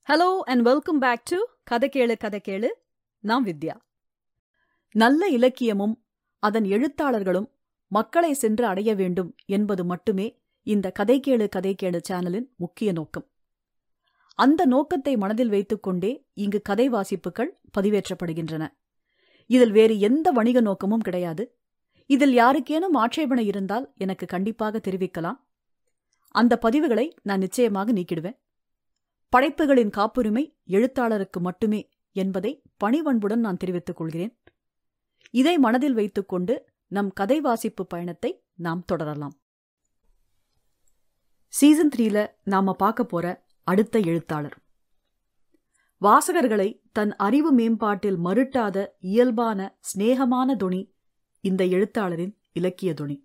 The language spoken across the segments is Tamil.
Hello and welcome back to கதை கேளு கதை கேளு நான் வித்யா நல்ல இலக்கியமும் அதன் எழுத்தாளர்களும் மக்களை சென்று அடைய வேண்டும் என்பது மட்டுமே இந்த கதை கேளு கதை கேளு சேனலின் முக்கிய நோக்கம் அந்த நோக்கத்தை மனதில் வைத்துக்கொண்டே இங்கு கதை வாசிப்புகள் பதிவேற்றப்படுகின்றன இதில் வேறு எந்த வணிக நோக்கமும் கிடையாது இதில் யாருக்கேனும் ஆட்சேபனை இருந்தால் எனக்கு கண்டிப்பாக தெரிவிக்கலாம் அந்த பதிவுகளை நான் நிச்சயமாக நீக்கிடுவேன் படைப்புகளின் காப்புரிமை எழுத்தாளருக்கு மட்டுமே என்பதை பணிவன்புடன் நான் தெரிவித்துக் கொள்கிறேன் இதை மனதில் வைத்துக்கொண்டு நம் கதை வாசிப்பு பயணத்தை நாம் தொடரலாம் சீசன் த்ரீல நாம பார்க்க போற அடுத்த எழுத்தாளர் வாசகர்களை தன் அறிவு மேம்பாட்டில் மறுட்டாத இயல்பான சிநேகமான தொனி இந்த எழுத்தாளரின் இலக்கிய தொனி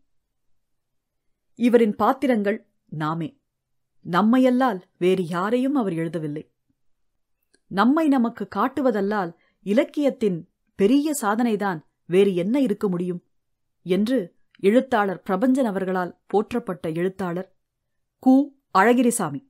இவரின் பாத்திரங்கள் நாமே நம்மையல்லால் வேறு யாரையும் அவர் எழுதவில்லை நம்மை நமக்கு காட்டுவதல்லால் இலக்கியத்தின் பெரிய சாதனைதான் வேறு என்ன இருக்க முடியும் என்று எழுத்தாளர் பிரபஞ்சன் அவர்களால் போற்றப்பட்ட எழுத்தாளர் கு அழகிரிசாமி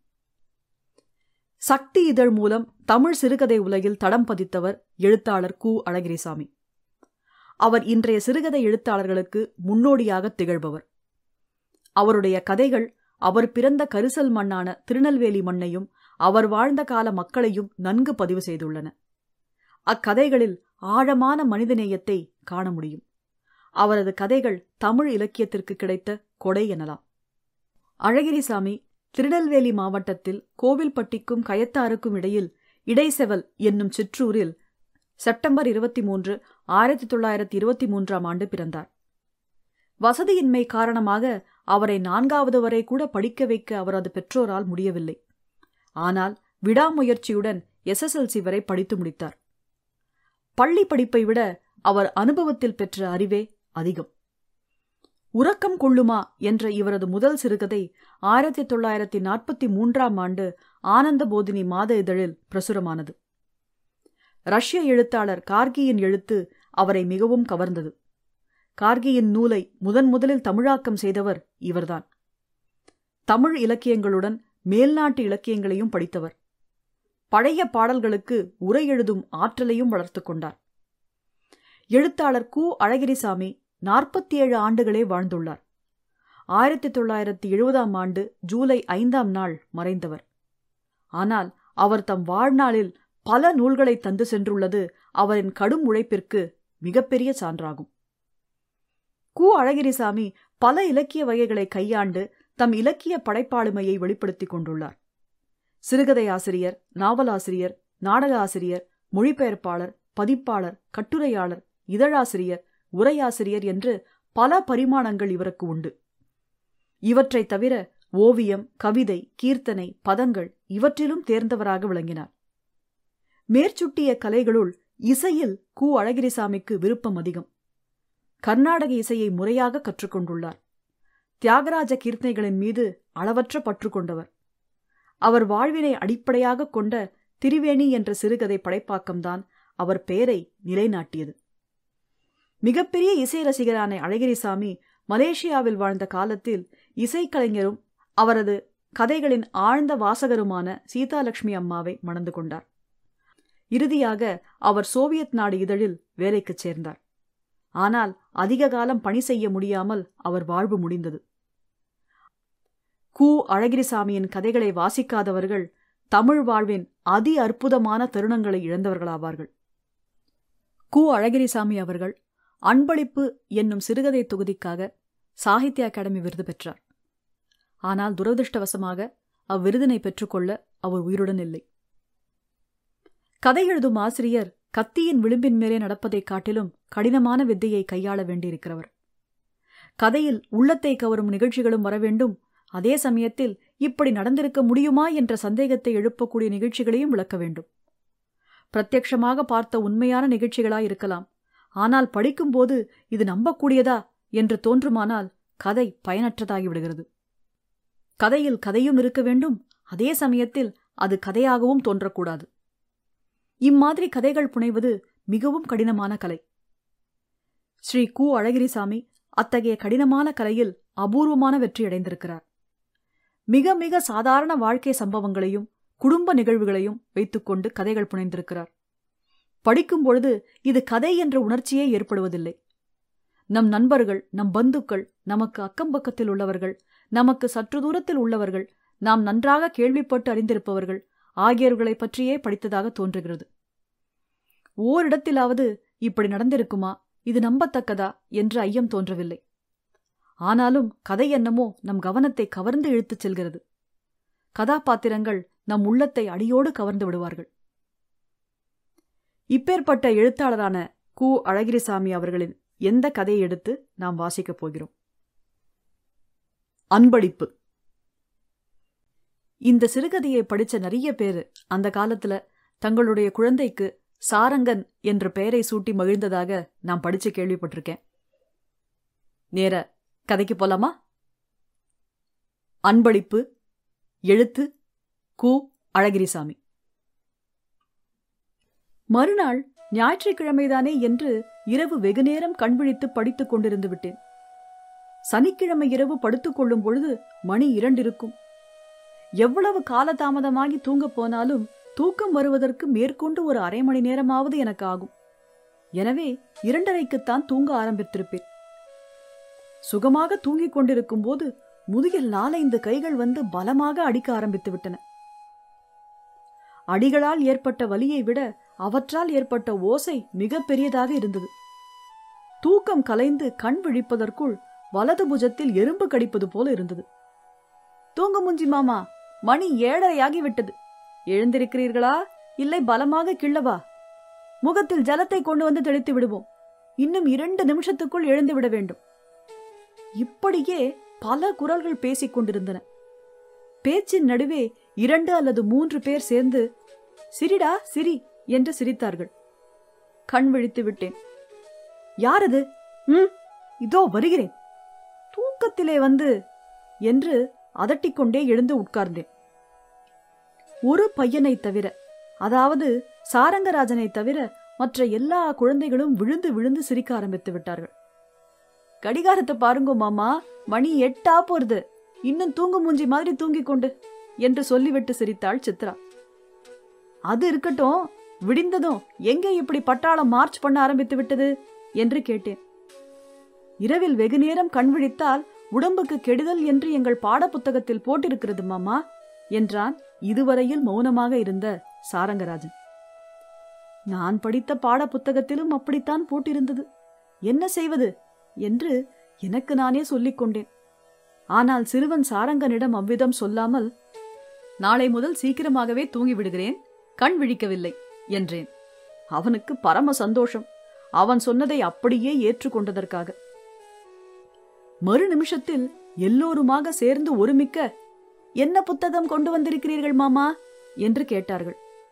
சக்தி இதழ் மூலம் தமிழ் சிறுகதை உலகில் தடம் பதித்தவர் எழுத்தாளர் கு அழகிரிசாமி அவர் இன்றைய சிறுகதை எழுத்தாளர்களுக்கு முன்னோடியாக திகழ்பவர் அவருடைய கதைகள் அவர் பிறந்த கரிசல் மண்ணான திருநெல்வேலி மண்ணையும் அவர் வாழ்ந்த கால மக்களையும் நன்கு பதிவு செய்துள்ளன அக்கதைகளில் ஆழமான மனிதநேயத்தை காண முடியும் அவரது கதைகள் தமிழ் இலக்கியத்திற்கு கிடைத்த கொடை எனலாம் அழகிரிசாமி திருநெல்வேலி மாவட்டத்தில் கோவில்பட்டிக்கும் கயத்தாருக்கும் இடையில் இடைசெவல் என்னும் சிற்றூரில் செப்டம்பர் இருபத்தி மூன்று ஆயிரத்தி தொள்ளாயிரத்தி இருபத்தி மூன்றாம் ஆண்டு பிறந்தார் வசதியின்மை காரணமாக அவரை நான்காவது வரை கூட படிக்க வைக்க அவரது பெற்றோரால் முடியவில்லை ஆனால் விடாமுயற்சியுடன் எஸ்எஸ்எல்சி வரை படித்து முடித்தார் பள்ளி படிப்பை விட அவர் அனுபவத்தில் பெற்ற அறிவே அதிகம் உறக்கம் கொள்ளுமா என்ற இவரது முதல் சிறுகதை ஆயிரத்தி தொள்ளாயிரத்தி நாற்பத்தி மூன்றாம் ஆண்டு ஆனந்த போதினி மாத இதழில் பிரசுரமானது ரஷ்ய எழுத்தாளர் கார்கியின் எழுத்து அவரை மிகவும் கவர்ந்தது கார்கியின் நூலை முதன் முதலில் தமிழாக்கம் செய்தவர் இவர்தான் தமிழ் இலக்கியங்களுடன் மேல்நாட்டு இலக்கியங்களையும் படித்தவர் பழைய பாடல்களுக்கு உரை எழுதும் ஆற்றலையும் வளர்த்து கொண்டார் எழுத்தாளர் கு அழகிரிசாமி நாற்பத்தி ஏழு ஆண்டுகளே வாழ்ந்துள்ளார் ஆயிரத்தி தொள்ளாயிரத்தி எழுபதாம் ஆண்டு ஜூலை ஐந்தாம் நாள் மறைந்தவர் ஆனால் அவர் தம் வாழ்நாளில் பல நூல்களை தந்து சென்றுள்ளது அவரின் கடும் உழைப்பிற்கு மிகப்பெரிய சான்றாகும் கு அழகிரிசாமி பல இலக்கிய வகைகளை கையாண்டு தம் இலக்கிய படைப்பாளுமையை வெளிப்படுத்திக் கொண்டுள்ளார் சிறுகதை ஆசிரியர் நாவலாசிரியர் நாடக ஆசிரியர் மொழிபெயர்ப்பாளர் பதிப்பாளர் கட்டுரையாளர் இதழாசிரியர் உரையாசிரியர் என்று பல பரிமாணங்கள் இவருக்கு உண்டு இவற்றை தவிர ஓவியம் கவிதை கீர்த்தனை பதங்கள் இவற்றிலும் தேர்ந்தவராக விளங்கினார் மேற்சுட்டிய கலைகளுள் இசையில் கு அழகிரிசாமிக்கு விருப்பம் அதிகம் கர்நாடக இசையை முறையாக கற்றுக்கொண்டுள்ளார் தியாகராஜ கீர்த்தனைகளின் மீது அளவற்ற பற்று கொண்டவர் அவர் வாழ்வினை அடிப்படையாக கொண்ட திரிவேணி என்ற சிறுகதை படைப்பாக்கம்தான் அவர் பெயரை நிலைநாட்டியது மிகப்பெரிய இசை ரசிகரான அழகிரிசாமி மலேசியாவில் வாழ்ந்த காலத்தில் இசைக்கலைஞரும் அவரது கதைகளின் ஆழ்ந்த வாசகருமான சீதாலட்சுமி அம்மாவை மணந்து கொண்டார் இறுதியாக அவர் சோவியத் நாடு இதழில் வேலைக்குச் சேர்ந்தார் ஆனால் அதிக காலம் பணி செய்ய முடியாமல் அவர் வாழ்வு முடிந்தது கு அழகிரிசாமியின் கதைகளை வாசிக்காதவர்கள் தமிழ் வாழ்வின் அதி அற்புதமான தருணங்களை இழந்தவர்களாவார்கள் கு அழகிரிசாமி அவர்கள் அன்பளிப்பு என்னும் சிறுகதை தொகுதிக்காக சாகித்ய அகாடமி விருது பெற்றார் ஆனால் துரதிருஷ்டவசமாக அவ்விருதினை பெற்றுக்கொள்ள அவர் உயிருடன் இல்லை கதை எழுதும் ஆசிரியர் கத்தியின் விளிம்பின் மேலே நடப்பதைக் காட்டிலும் கடினமான வித்தையை கையாள வேண்டியிருக்கிறவர் கதையில் உள்ளத்தை கவரும் நிகழ்ச்சிகளும் வரவேண்டும் அதே சமயத்தில் இப்படி நடந்திருக்க முடியுமா என்ற சந்தேகத்தை எழுப்பக்கூடிய நிகழ்ச்சிகளையும் விளக்க வேண்டும் பிரத்யட்சமாக பார்த்த உண்மையான நிகழ்ச்சிகளாய் இருக்கலாம் ஆனால் படிக்கும்போது இது நம்பக்கூடியதா என்று தோன்றுமானால் கதை பயனற்றதாகிவிடுகிறது கதையில் கதையும் இருக்க வேண்டும் அதே சமயத்தில் அது கதையாகவும் தோன்றக்கூடாது இம்மாதிரி கதைகள் புனைவது மிகவும் கடினமான கலை ஸ்ரீ கு அழகிரிசாமி அத்தகைய கடினமான கலையில் அபூர்வமான வெற்றி அடைந்திருக்கிறார் மிக மிக சாதாரண வாழ்க்கை சம்பவங்களையும் குடும்ப நிகழ்வுகளையும் வைத்துக்கொண்டு கதைகள் புனைந்திருக்கிறார் படிக்கும் பொழுது இது கதை என்ற உணர்ச்சியே ஏற்படுவதில்லை நம் நண்பர்கள் நம் பந்துக்கள் நமக்கு அக்கம்பக்கத்தில் உள்ளவர்கள் நமக்கு சற்று தூரத்தில் உள்ளவர்கள் நாம் நன்றாக கேள்விப்பட்டு அறிந்திருப்பவர்கள் ஆகியவர்களை பற்றியே படித்ததாக தோன்றுகிறது ஓரிடத்திலாவது இப்படி நடந்திருக்குமா இது நம்பத்தக்கதா என்று ஐயம் தோன்றவில்லை ஆனாலும் கதை என்னமோ நம் கவனத்தை கவர்ந்து இழுத்துச் செல்கிறது கதாபாத்திரங்கள் நம் உள்ளத்தை அடியோடு கவர்ந்து விடுவார்கள் இப்பேற்பட்ட எழுத்தாளரான கு அழகிரிசாமி அவர்களின் எந்த கதையை எடுத்து நாம் வாசிக்கப் போகிறோம் அன்பளிப்பு இந்த சிறுகதையை படிச்ச நிறைய பேரு அந்த காலத்துல தங்களுடைய குழந்தைக்கு சாரங்கன் என்ற பெயரை சூட்டி மகிழ்ந்ததாக நான் படிச்சு கேள்விப்பட்டிருக்கேன் நேர கதைக்கு போலாமா அன்பளிப்பு எழுத்து கு அழகிரிசாமி மறுநாள் ஞாயிற்றுக்கிழமைதானே என்று இரவு வெகுநேரம் கண்விழித்து படித்துக் கொண்டிருந்து விட்டேன் சனிக்கிழமை இரவு படுத்துக் கொள்ளும் பொழுது மணி இரண்டிருக்கும் எவ்வளவு காலதாமதமாகி தூங்கப் போனாலும் தூக்கம் வருவதற்கு மேற்கொண்டு ஒரு அரை மணி நேரமாவது எனக்கு ஆகும் எனவே இரண்டரைக்குத்தான் தூங்க ஆரம்பித்திருப்பேன் சுகமாக தூங்கிக் கொண்டிருக்கும் போது முதுகில் நாலைந்து கைகள் வந்து பலமாக அடிக்க ஆரம்பித்து விட்டன அடிகளால் ஏற்பட்ட வலியை விட அவற்றால் ஏற்பட்ட ஓசை மிக பெரியதாக இருந்தது தூக்கம் கலைந்து கண் விழிப்பதற்குள் வலது புஜத்தில் எறும்பு கடிப்பது போல இருந்தது தூங்கு முஞ்சி மாமா மணி ஏழரையாகி விட்டது எழுந்திருக்கிறீர்களா இல்லை பலமாக கிள்ளவா முகத்தில் ஜலத்தை கொண்டு வந்து தெளித்து விடுவோம் இன்னும் இரண்டு நிமிஷத்துக்குள் எழுந்து விட வேண்டும் இப்படியே பல குரல்கள் பேசிக் கொண்டிருந்தன பேச்சின் நடுவே இரண்டு அல்லது மூன்று பேர் சேர்ந்து சிரிடா சிரி என்று சிரித்தார்கள் கண் விழித்து விட்டேன் யாரது ம் இதோ வருகிறேன் தூக்கத்திலே வந்து என்று அதட்டிக்கொண்டே எழுந்து உட்கார்ந்தேன் ஒரு பையனை தவிர அதாவது சாரங்கராஜனை தவிர மற்ற எல்லா குழந்தைகளும் விழுந்து விழுந்து சிரிக்க ஆரம்பித்து விட்டார்கள் கடிகாரத்தை பாருங்கோ மாமா மணி எட்டா போறது இன்னும் தூங்கு மூஞ்சி மாதிரி தூங்கிக் கொண்டு என்று சொல்லிவிட்டு சிரித்தாள் சித்ரா அது இருக்கட்டும் விடிந்ததும் எங்கே இப்படி பட்டாளம் மார்ச் பண்ண ஆரம்பித்து விட்டது என்று கேட்டேன் இரவில் வெகு நேரம் கண் விழித்தால் உடம்புக்கு கெடுதல் என்று எங்கள் பாடப்புத்தகத்தில் போட்டிருக்கிறது மாமா என்றான் இதுவரையில் மௌனமாக இருந்த சாரங்கராஜன் நான் படித்த பாடப்புத்தகத்திலும் அப்படித்தான் போட்டிருந்தது என்ன செய்வது என்று எனக்கு நானே சொல்லிக் கொண்டேன் ஆனால் சிறுவன் சாரங்கனிடம் அவ்விதம் சொல்லாமல் நாளை முதல் சீக்கிரமாகவே தூங்கி விடுகிறேன் கண் விழிக்கவில்லை என்றேன் அவனுக்கு பரம சந்தோஷம் அவன் சொன்னதை அப்படியே ஏற்றுக்கொண்டதற்காக மறு நிமிஷத்தில் எல்லோருமாக சேர்ந்து ஒருமிக்க என்ன புத்தகம் கொண்டு வந்திருக்கிறீர்கள் மாமா என்று கேட்டார்கள்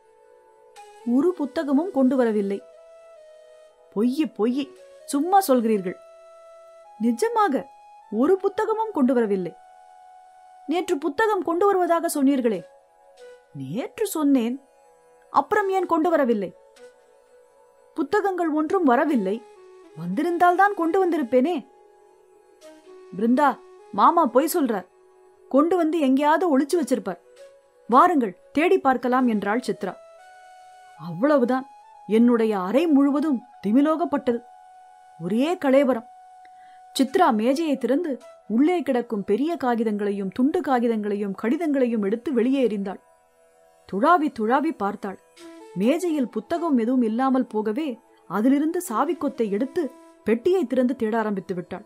ஒரு புத்தகமும் கொண்டு வரவில்லை பொய்யி பொய்யி சும்மா சொல்கிறீர்கள் நிஜமாக ஒரு புத்தகமும் கொண்டு வரவில்லை நேற்று புத்தகம் கொண்டு வருவதாக சொன்னீர்களே நேற்று சொன்னேன் அப்புறம் ஏன் கொண்டு வரவில்லை புத்தகங்கள் ஒன்றும் வரவில்லை வந்திருந்தால்தான் கொண்டு வந்திருப்பேனே பிருந்தா மாமா பொய் சொல்றார் கொண்டு வந்து எங்கேயாவது ஒளிச்சு வச்சிருப்பார் வாருங்கள் தேடி பார்க்கலாம் என்றாள் சித்ரா அவ்வளவுதான் என்னுடைய அறை முழுவதும் திமிலோகப்பட்டது ஒரே கலேபரம் சித்ரா மேஜையை திறந்து உள்ளே கிடக்கும் பெரிய காகிதங்களையும் துண்டு காகிதங்களையும் கடிதங்களையும் எடுத்து வெளியே எறிந்தாள் துழாவி துழாவி பார்த்தாள் மேஜையில் புத்தகம் எதுவும் இல்லாமல் போகவே அதிலிருந்து சாவிக்கொத்தை எடுத்து பெட்டியை திறந்து தேட ஆரம்பித்து விட்டாள்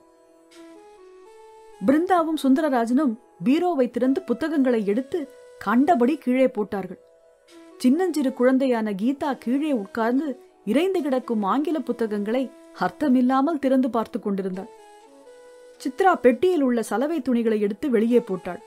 பிருந்தாவும் சுந்தரராஜனும் பீரோவை திறந்து புத்தகங்களை எடுத்து கண்டபடி கீழே போட்டார்கள் சின்னஞ்சிறு குழந்தையான கீதா கீழே உட்கார்ந்து இறைந்து கிடக்கும் ஆங்கில புத்தகங்களை அர்த்தமில்லாமல் திறந்து பார்த்து கொண்டிருந்தாள் சித்ரா பெட்டியில் உள்ள சலவை துணிகளை எடுத்து வெளியே போட்டாள்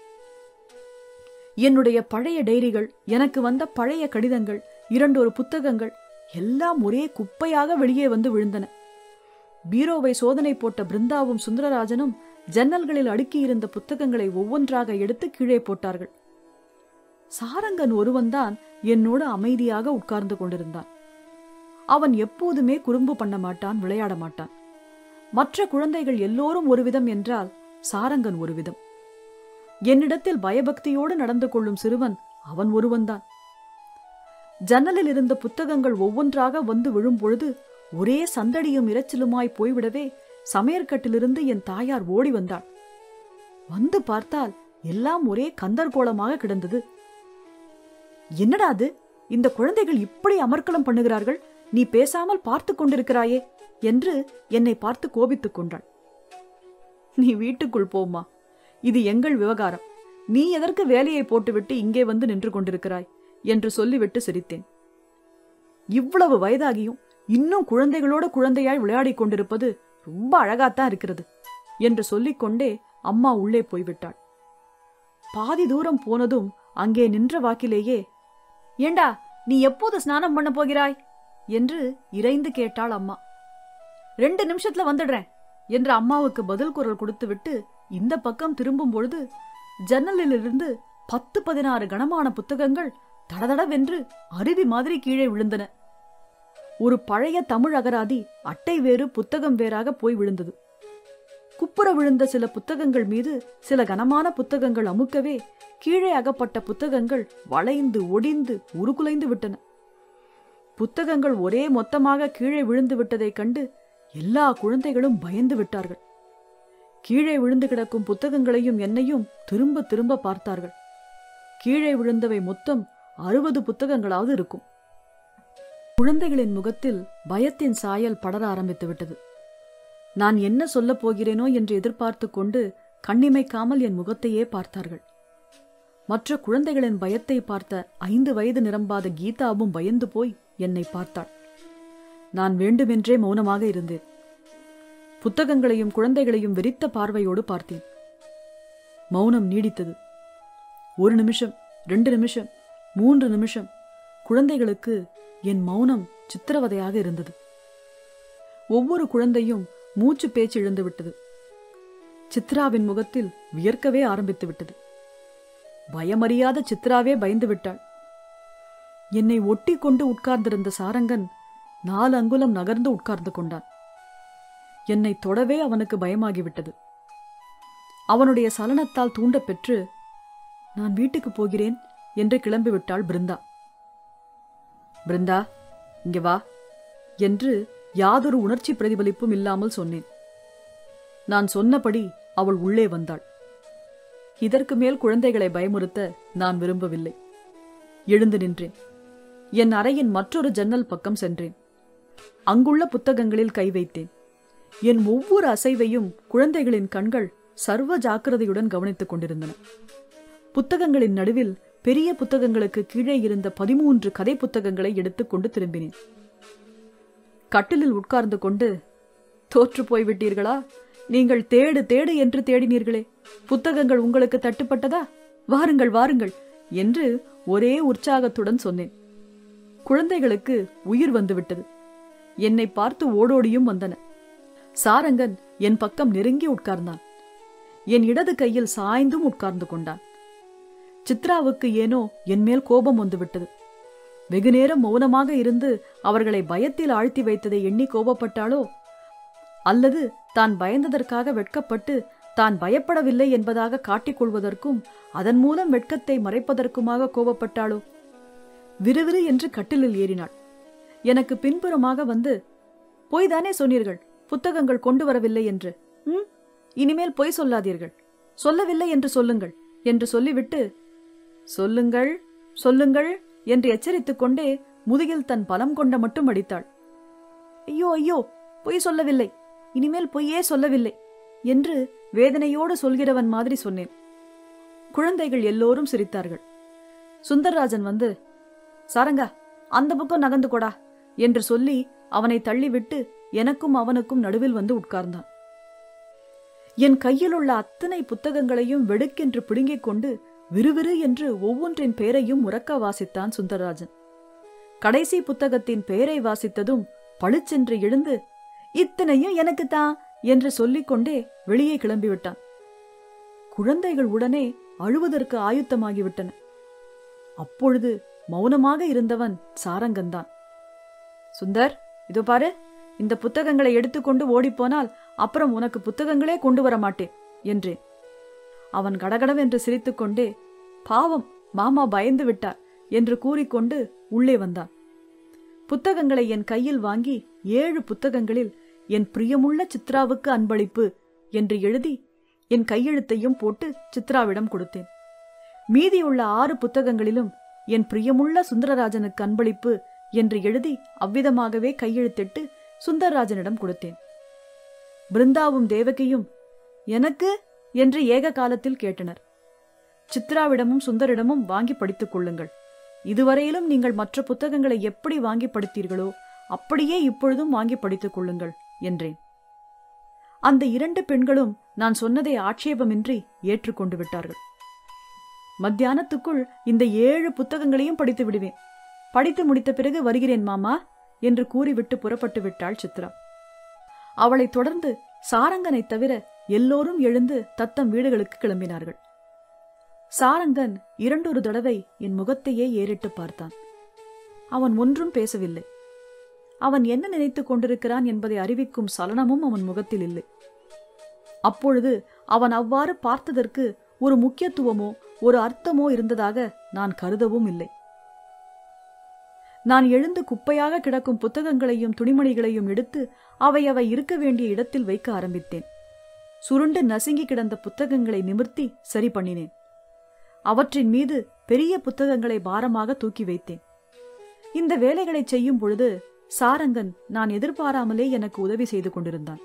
என்னுடைய பழைய டைரிகள் எனக்கு வந்த பழைய கடிதங்கள் இரண்டொரு புத்தகங்கள் எல்லாம் ஒரே குப்பையாக வெளியே வந்து விழுந்தன பீரோவை சோதனை போட்ட பிருந்தாவும் சுந்தரராஜனும் ஜன்னல்களில் அடுக்கியிருந்த புத்தகங்களை ஒவ்வொன்றாக எடுத்து கீழே போட்டார்கள் சாரங்கன் ஒருவன்தான் என்னோடு அமைதியாக உட்கார்ந்து கொண்டிருந்தான் அவன் எப்போதுமே குறும்பு பண்ண மாட்டான் விளையாட மாட்டான் மற்ற குழந்தைகள் எல்லோரும் ஒரு விதம் என்றால் சாரங்கன் ஒரு விதம் என்னிடத்தில் பயபக்தியோடு நடந்து கொள்ளும் சிறுவன் அவன் ஒருவன்தான் ஜன்னலில் இருந்த புத்தகங்கள் ஒவ்வொன்றாக வந்து விழும்பொழுது ஒரே சந்தடியும் இரைச்சலுமாய் போய்விடவே சமையற்கட்டிலிருந்து என் தாயார் ஓடி வந்தாள் வந்து பார்த்தால் எல்லாம் ஒரே கந்தர்கோலமாக கிடந்தது என்னடா அது இந்த குழந்தைகள் இப்படி அமர்க்கலம் பண்ணுகிறார்கள் நீ பேசாமல் பார்த்து கொண்டிருக்கிறாயே என்று என்னை பார்த்து கோபித்துக் கொண்டாள் நீ வீட்டுக்குள் போம்மா இது எங்கள் விவகாரம் நீ எதற்கு வேலையை போட்டுவிட்டு இங்கே வந்து நின்று கொண்டிருக்கிறாய் என்று சொல்லிவிட்டு சிரித்தேன் இவ்வளவு வயதாகியும் இன்னும் குழந்தைகளோட குழந்தையாய் விளையாடிக் கொண்டிருப்பது ரொம்ப அழகாத்தான் இருக்கிறது என்று சொல்லிக்கொண்டே அம்மா உள்ளே போய்விட்டாள் பாதி தூரம் போனதும் அங்கே நின்ற வாக்கிலேயே ஏண்டா நீ எப்போது ஸ்நானம் பண்ண போகிறாய் என்று இறைந்து கேட்டாள் அம்மா ரெண்டு நிமிஷத்துல வந்துடுறேன் என்று அம்மாவுக்கு பதில் குரல் கொடுத்துவிட்டு இந்த பக்கம் திரும்பும் பொழுது ஜன்னலிலிருந்து பத்து பதினாறு கனமான புத்தகங்கள் தடதடவென்று அருவி மாதிரி கீழே விழுந்தன ஒரு பழைய தமிழ் அகராதி அட்டை வேறு புத்தகம் வேறாக போய் விழுந்தது குப்புற விழுந்த சில புத்தகங்கள் மீது சில கனமான புத்தகங்கள் அமுக்கவே கீழே அகப்பட்ட புத்தகங்கள் வளைந்து ஒடிந்து உருகுலைந்து விட்டன புத்தகங்கள் ஒரே மொத்தமாக கீழே விழுந்து விட்டதைக் கண்டு எல்லா குழந்தைகளும் பயந்து விட்டார்கள் கீழே விழுந்து கிடக்கும் புத்தகங்களையும் என்னையும் திரும்ப திரும்ப பார்த்தார்கள் கீழே விழுந்தவை மொத்தம் அறுபது புத்தகங்களாவது இருக்கும் குழந்தைகளின் முகத்தில் பயத்தின் சாயல் படர ஆரம்பித்து விட்டது நான் என்ன சொல்லப் போகிறேனோ என்று எதிர்பார்த்து கொண்டு கண்ணிமைக்காமல் என் முகத்தையே பார்த்தார்கள் மற்ற குழந்தைகளின் பயத்தை பார்த்த ஐந்து வயது நிரம்பாத கீதாவும் பயந்து போய் என்னை பார்த்தாள் நான் வேண்டுமென்றே மௌனமாக இருந்தேன் புத்தகங்களையும் குழந்தைகளையும் வெறித்த பார்வையோடு பார்த்தேன் மௌனம் நீடித்தது ஒரு நிமிஷம் ரெண்டு நிமிஷம் மூன்று நிமிஷம் குழந்தைகளுக்கு என் மௌனம் சித்திரவதையாக இருந்தது ஒவ்வொரு குழந்தையும் மூச்சு பேச்சு இழந்து விட்டது சித்ராவின் முகத்தில் வியர்க்கவே ஆரம்பித்து விட்டது பயமறியாத சித்ராவே பயந்து விட்டாள் என்னை ஒட்டி கொண்டு உட்கார்ந்திருந்த சாரங்கன் நாலு அங்குலம் நகர்ந்து உட்கார்ந்து கொண்டான் என்னை தொடவே அவனுக்கு பயமாகிவிட்டது அவனுடைய சலனத்தால் தூண்டப் பெற்று நான் வீட்டுக்கு போகிறேன் என்று கிளம்பிவிட்டாள் பிருந்தா பிருந்தா இங்க வா என்று யாதொரு உணர்ச்சி பிரதிபலிப்பும் இல்லாமல் சொன்னேன் நான் சொன்னபடி அவள் உள்ளே வந்தாள் இதற்கு மேல் குழந்தைகளை பயமுறுத்த நான் விரும்பவில்லை எழுந்து நின்றேன் என் அறையின் மற்றொரு ஜன்னல் பக்கம் சென்றேன் அங்குள்ள புத்தகங்களில் கை வைத்தேன் என் ஒவ்வொரு அசைவையும் குழந்தைகளின் கண்கள் சர்வ ஜாக்கிரதையுடன் கவனித்துக் கொண்டிருந்தன புத்தகங்களின் நடுவில் பெரிய புத்தகங்களுக்கு கீழே இருந்த பதிமூன்று கதை புத்தகங்களை எடுத்துக்கொண்டு திரும்பினேன் கட்டிலில் உட்கார்ந்து கொண்டு தோற்று போய்விட்டீர்களா நீங்கள் தேடு தேடு என்று தேடினீர்களே புத்தகங்கள் உங்களுக்கு தட்டுப்பட்டதா வாருங்கள் வாருங்கள் என்று ஒரே உற்சாகத்துடன் சொன்னேன் குழந்தைகளுக்கு உயிர் வந்துவிட்டது என்னை பார்த்து ஓடோடியும் வந்தன சாரங்கன் என் பக்கம் நெருங்கி உட்கார்ந்தான் என் இடது கையில் சாய்ந்தும் உட்கார்ந்து கொண்டான் சித்ராவுக்கு ஏனோ என் மேல் கோபம் வந்துவிட்டது வெகு நேரம் மௌனமாக இருந்து அவர்களை பயத்தில் ஆழ்த்தி வைத்ததை எண்ணி கோபப்பட்டாளோ அல்லது தான் பயந்ததற்காக வெட்கப்பட்டு தான் பயப்படவில்லை என்பதாக காட்டிக்கொள்வதற்கும் அதன் மூலம் வெட்கத்தை மறைப்பதற்குமாக கோபப்பட்டாளோ விறுவிறு என்று கட்டிலில் ஏறினாள் எனக்கு பின்புறமாக வந்து பொய்தானே சொன்னீர்கள் புத்தகங்கள் கொண்டு வரவில்லை என்று ம் இனிமேல் பொய் சொல்லாதீர்கள் சொல்லவில்லை என்று சொல்லுங்கள் என்று சொல்லிவிட்டு சொல்லுங்கள் சொல்லுங்கள் என்று எச்சரித்துக் கொண்டே முதுகில் தன் பலம் கொண்ட மட்டும் அடித்தாள் ஐயோ ஐயோ பொய் சொல்லவில்லை இனிமேல் பொய்யே சொல்லவில்லை என்று வேதனையோடு சொல்கிறவன் மாதிரி சொன்னேன் குழந்தைகள் எல்லோரும் சிரித்தார்கள் சுந்தர்ராஜன் வந்து சாரங்கா அந்த பக்கம் நகர்ந்து கொடா என்று சொல்லி அவனை தள்ளிவிட்டு எனக்கும் அவனுக்கும் நடுவில் வந்து உட்கார்ந்தான் என் கையில் உள்ள அத்தனை புத்தகங்களையும் வெடுக்கென்று பிடுங்கிக் கொண்டு விறுவிறு என்று ஒவ்வொன்றின் பெயரையும் உறக்க வாசித்தான் சுந்தரராஜன் கடைசி புத்தகத்தின் பெயரை வாசித்ததும் பளிச்சென்று எழுந்து இத்தனையும் எனக்குத்தான் என்று சொல்லிக்கொண்டே வெளியே கிளம்பிவிட்டான் குழந்தைகள் உடனே அழுவதற்கு ஆயுத்தமாகிவிட்டன அப்பொழுது மௌனமாக இருந்தவன் சாரங்கன்தான் சுந்தர் இதோ பாரு இந்த புத்தகங்களை எடுத்துக்கொண்டு ஓடிப்போனால் அப்புறம் உனக்கு புத்தகங்களே கொண்டு வர மாட்டேன் என்றேன் அவன் கடகடவென்று சிரித்துக்கொண்டே பாவம் மாமா பயந்து விட்டார் என்று கூறிக்கொண்டு உள்ளே வந்தான் புத்தகங்களை என் கையில் வாங்கி ஏழு புத்தகங்களில் என் பிரியமுள்ள சித்ராவுக்கு அன்பளிப்பு என்று எழுதி என் கையெழுத்தையும் போட்டு சித்ராவிடம் கொடுத்தேன் மீதியுள்ள ஆறு புத்தகங்களிலும் என் பிரியமுள்ள சுந்தரராஜனுக்கு அன்பளிப்பு என்று எழுதி அவ்விதமாகவே கையெழுத்திட்டு சுந்தரராஜனிடம் கொடுத்தேன் பிருந்தாவும் தேவகியும் எனக்கு என்று ஏக காலத்தில் கேட்டனர் சித்ராவிடமும் சுந்தரிடமும் வாங்கி படித்துக் கொள்ளுங்கள் இதுவரையிலும் நீங்கள் மற்ற புத்தகங்களை எப்படி வாங்கி படித்தீர்களோ அப்படியே இப்பொழுதும் வாங்கி படித்துக் கொள்ளுங்கள் என்றேன் அந்த இரண்டு பெண்களும் நான் சொன்னதை ஆட்சேபமின்றி ஏற்றுக்கொண்டு விட்டார்கள் மத்தியானத்துக்குள் இந்த ஏழு புத்தகங்களையும் படித்து விடுவேன் படித்து முடித்த பிறகு வருகிறேன் மாமா என்று கூறிவிட்டு புறப்பட்டு விட்டாள் சித்ரா அவளைத் தொடர்ந்து சாரங்கனைத் தவிர எல்லோரும் எழுந்து தத்தம் வீடுகளுக்கு கிளம்பினார்கள் சாரங்கன் இரண்டொரு தடவை என் முகத்தையே ஏறிட்டு பார்த்தான் அவன் ஒன்றும் பேசவில்லை அவன் என்ன நினைத்துக் கொண்டிருக்கிறான் என்பதை அறிவிக்கும் சலனமும் அவன் முகத்தில் இல்லை அப்பொழுது அவன் அவ்வாறு பார்த்ததற்கு ஒரு முக்கியத்துவமோ ஒரு அர்த்தமோ இருந்ததாக நான் கருதவும் இல்லை நான் எழுந்து குப்பையாக கிடக்கும் புத்தகங்களையும் துணிமணிகளையும் எடுத்து அவை அவை இருக்க வேண்டிய இடத்தில் வைக்க ஆரம்பித்தேன் சுருண்டு நசுங்கி கிடந்த புத்தகங்களை நிமிர்த்தி சரி பண்ணினேன் அவற்றின் மீது பெரிய புத்தகங்களை பாரமாக தூக்கி வைத்தேன் இந்த வேலைகளை செய்யும் பொழுது சாரங்கன் நான் எதிர்பாராமலே எனக்கு உதவி செய்து கொண்டிருந்தான்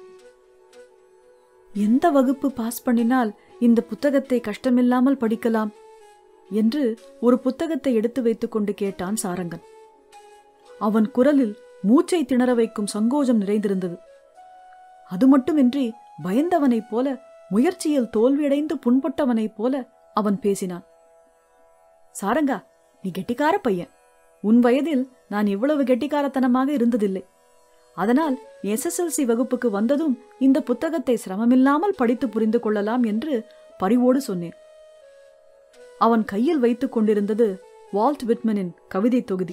எந்த வகுப்பு பாஸ் பண்ணினால் இந்த புத்தகத்தை கஷ்டமில்லாமல் படிக்கலாம் என்று ஒரு புத்தகத்தை எடுத்து வைத்துக் கொண்டு கேட்டான் சாரங்கன் அவன் குரலில் மூச்சை திணற வைக்கும் சங்கோஜம் நிறைந்திருந்தது அது மட்டுமின்றி பயந்தவனைப் போல முயற்சியில் தோல்வியடைந்து புண்பட்டவனைப் போல அவன் பேசினான் சாரங்கா நீ கெட்டிக்கார பையன் உன் வயதில் நான் இவ்வளவு கெட்டிக்காரத்தனமாக இருந்ததில்லை அதனால் எஸ்எஸ்எல்சி வகுப்புக்கு வந்ததும் இந்த புத்தகத்தை சிரமமில்லாமல் படித்து புரிந்து கொள்ளலாம் என்று பரிவோடு சொன்னேன் அவன் கையில் வைத்துக் கொண்டிருந்தது வால்ட் விட்மனின் கவிதை தொகுதி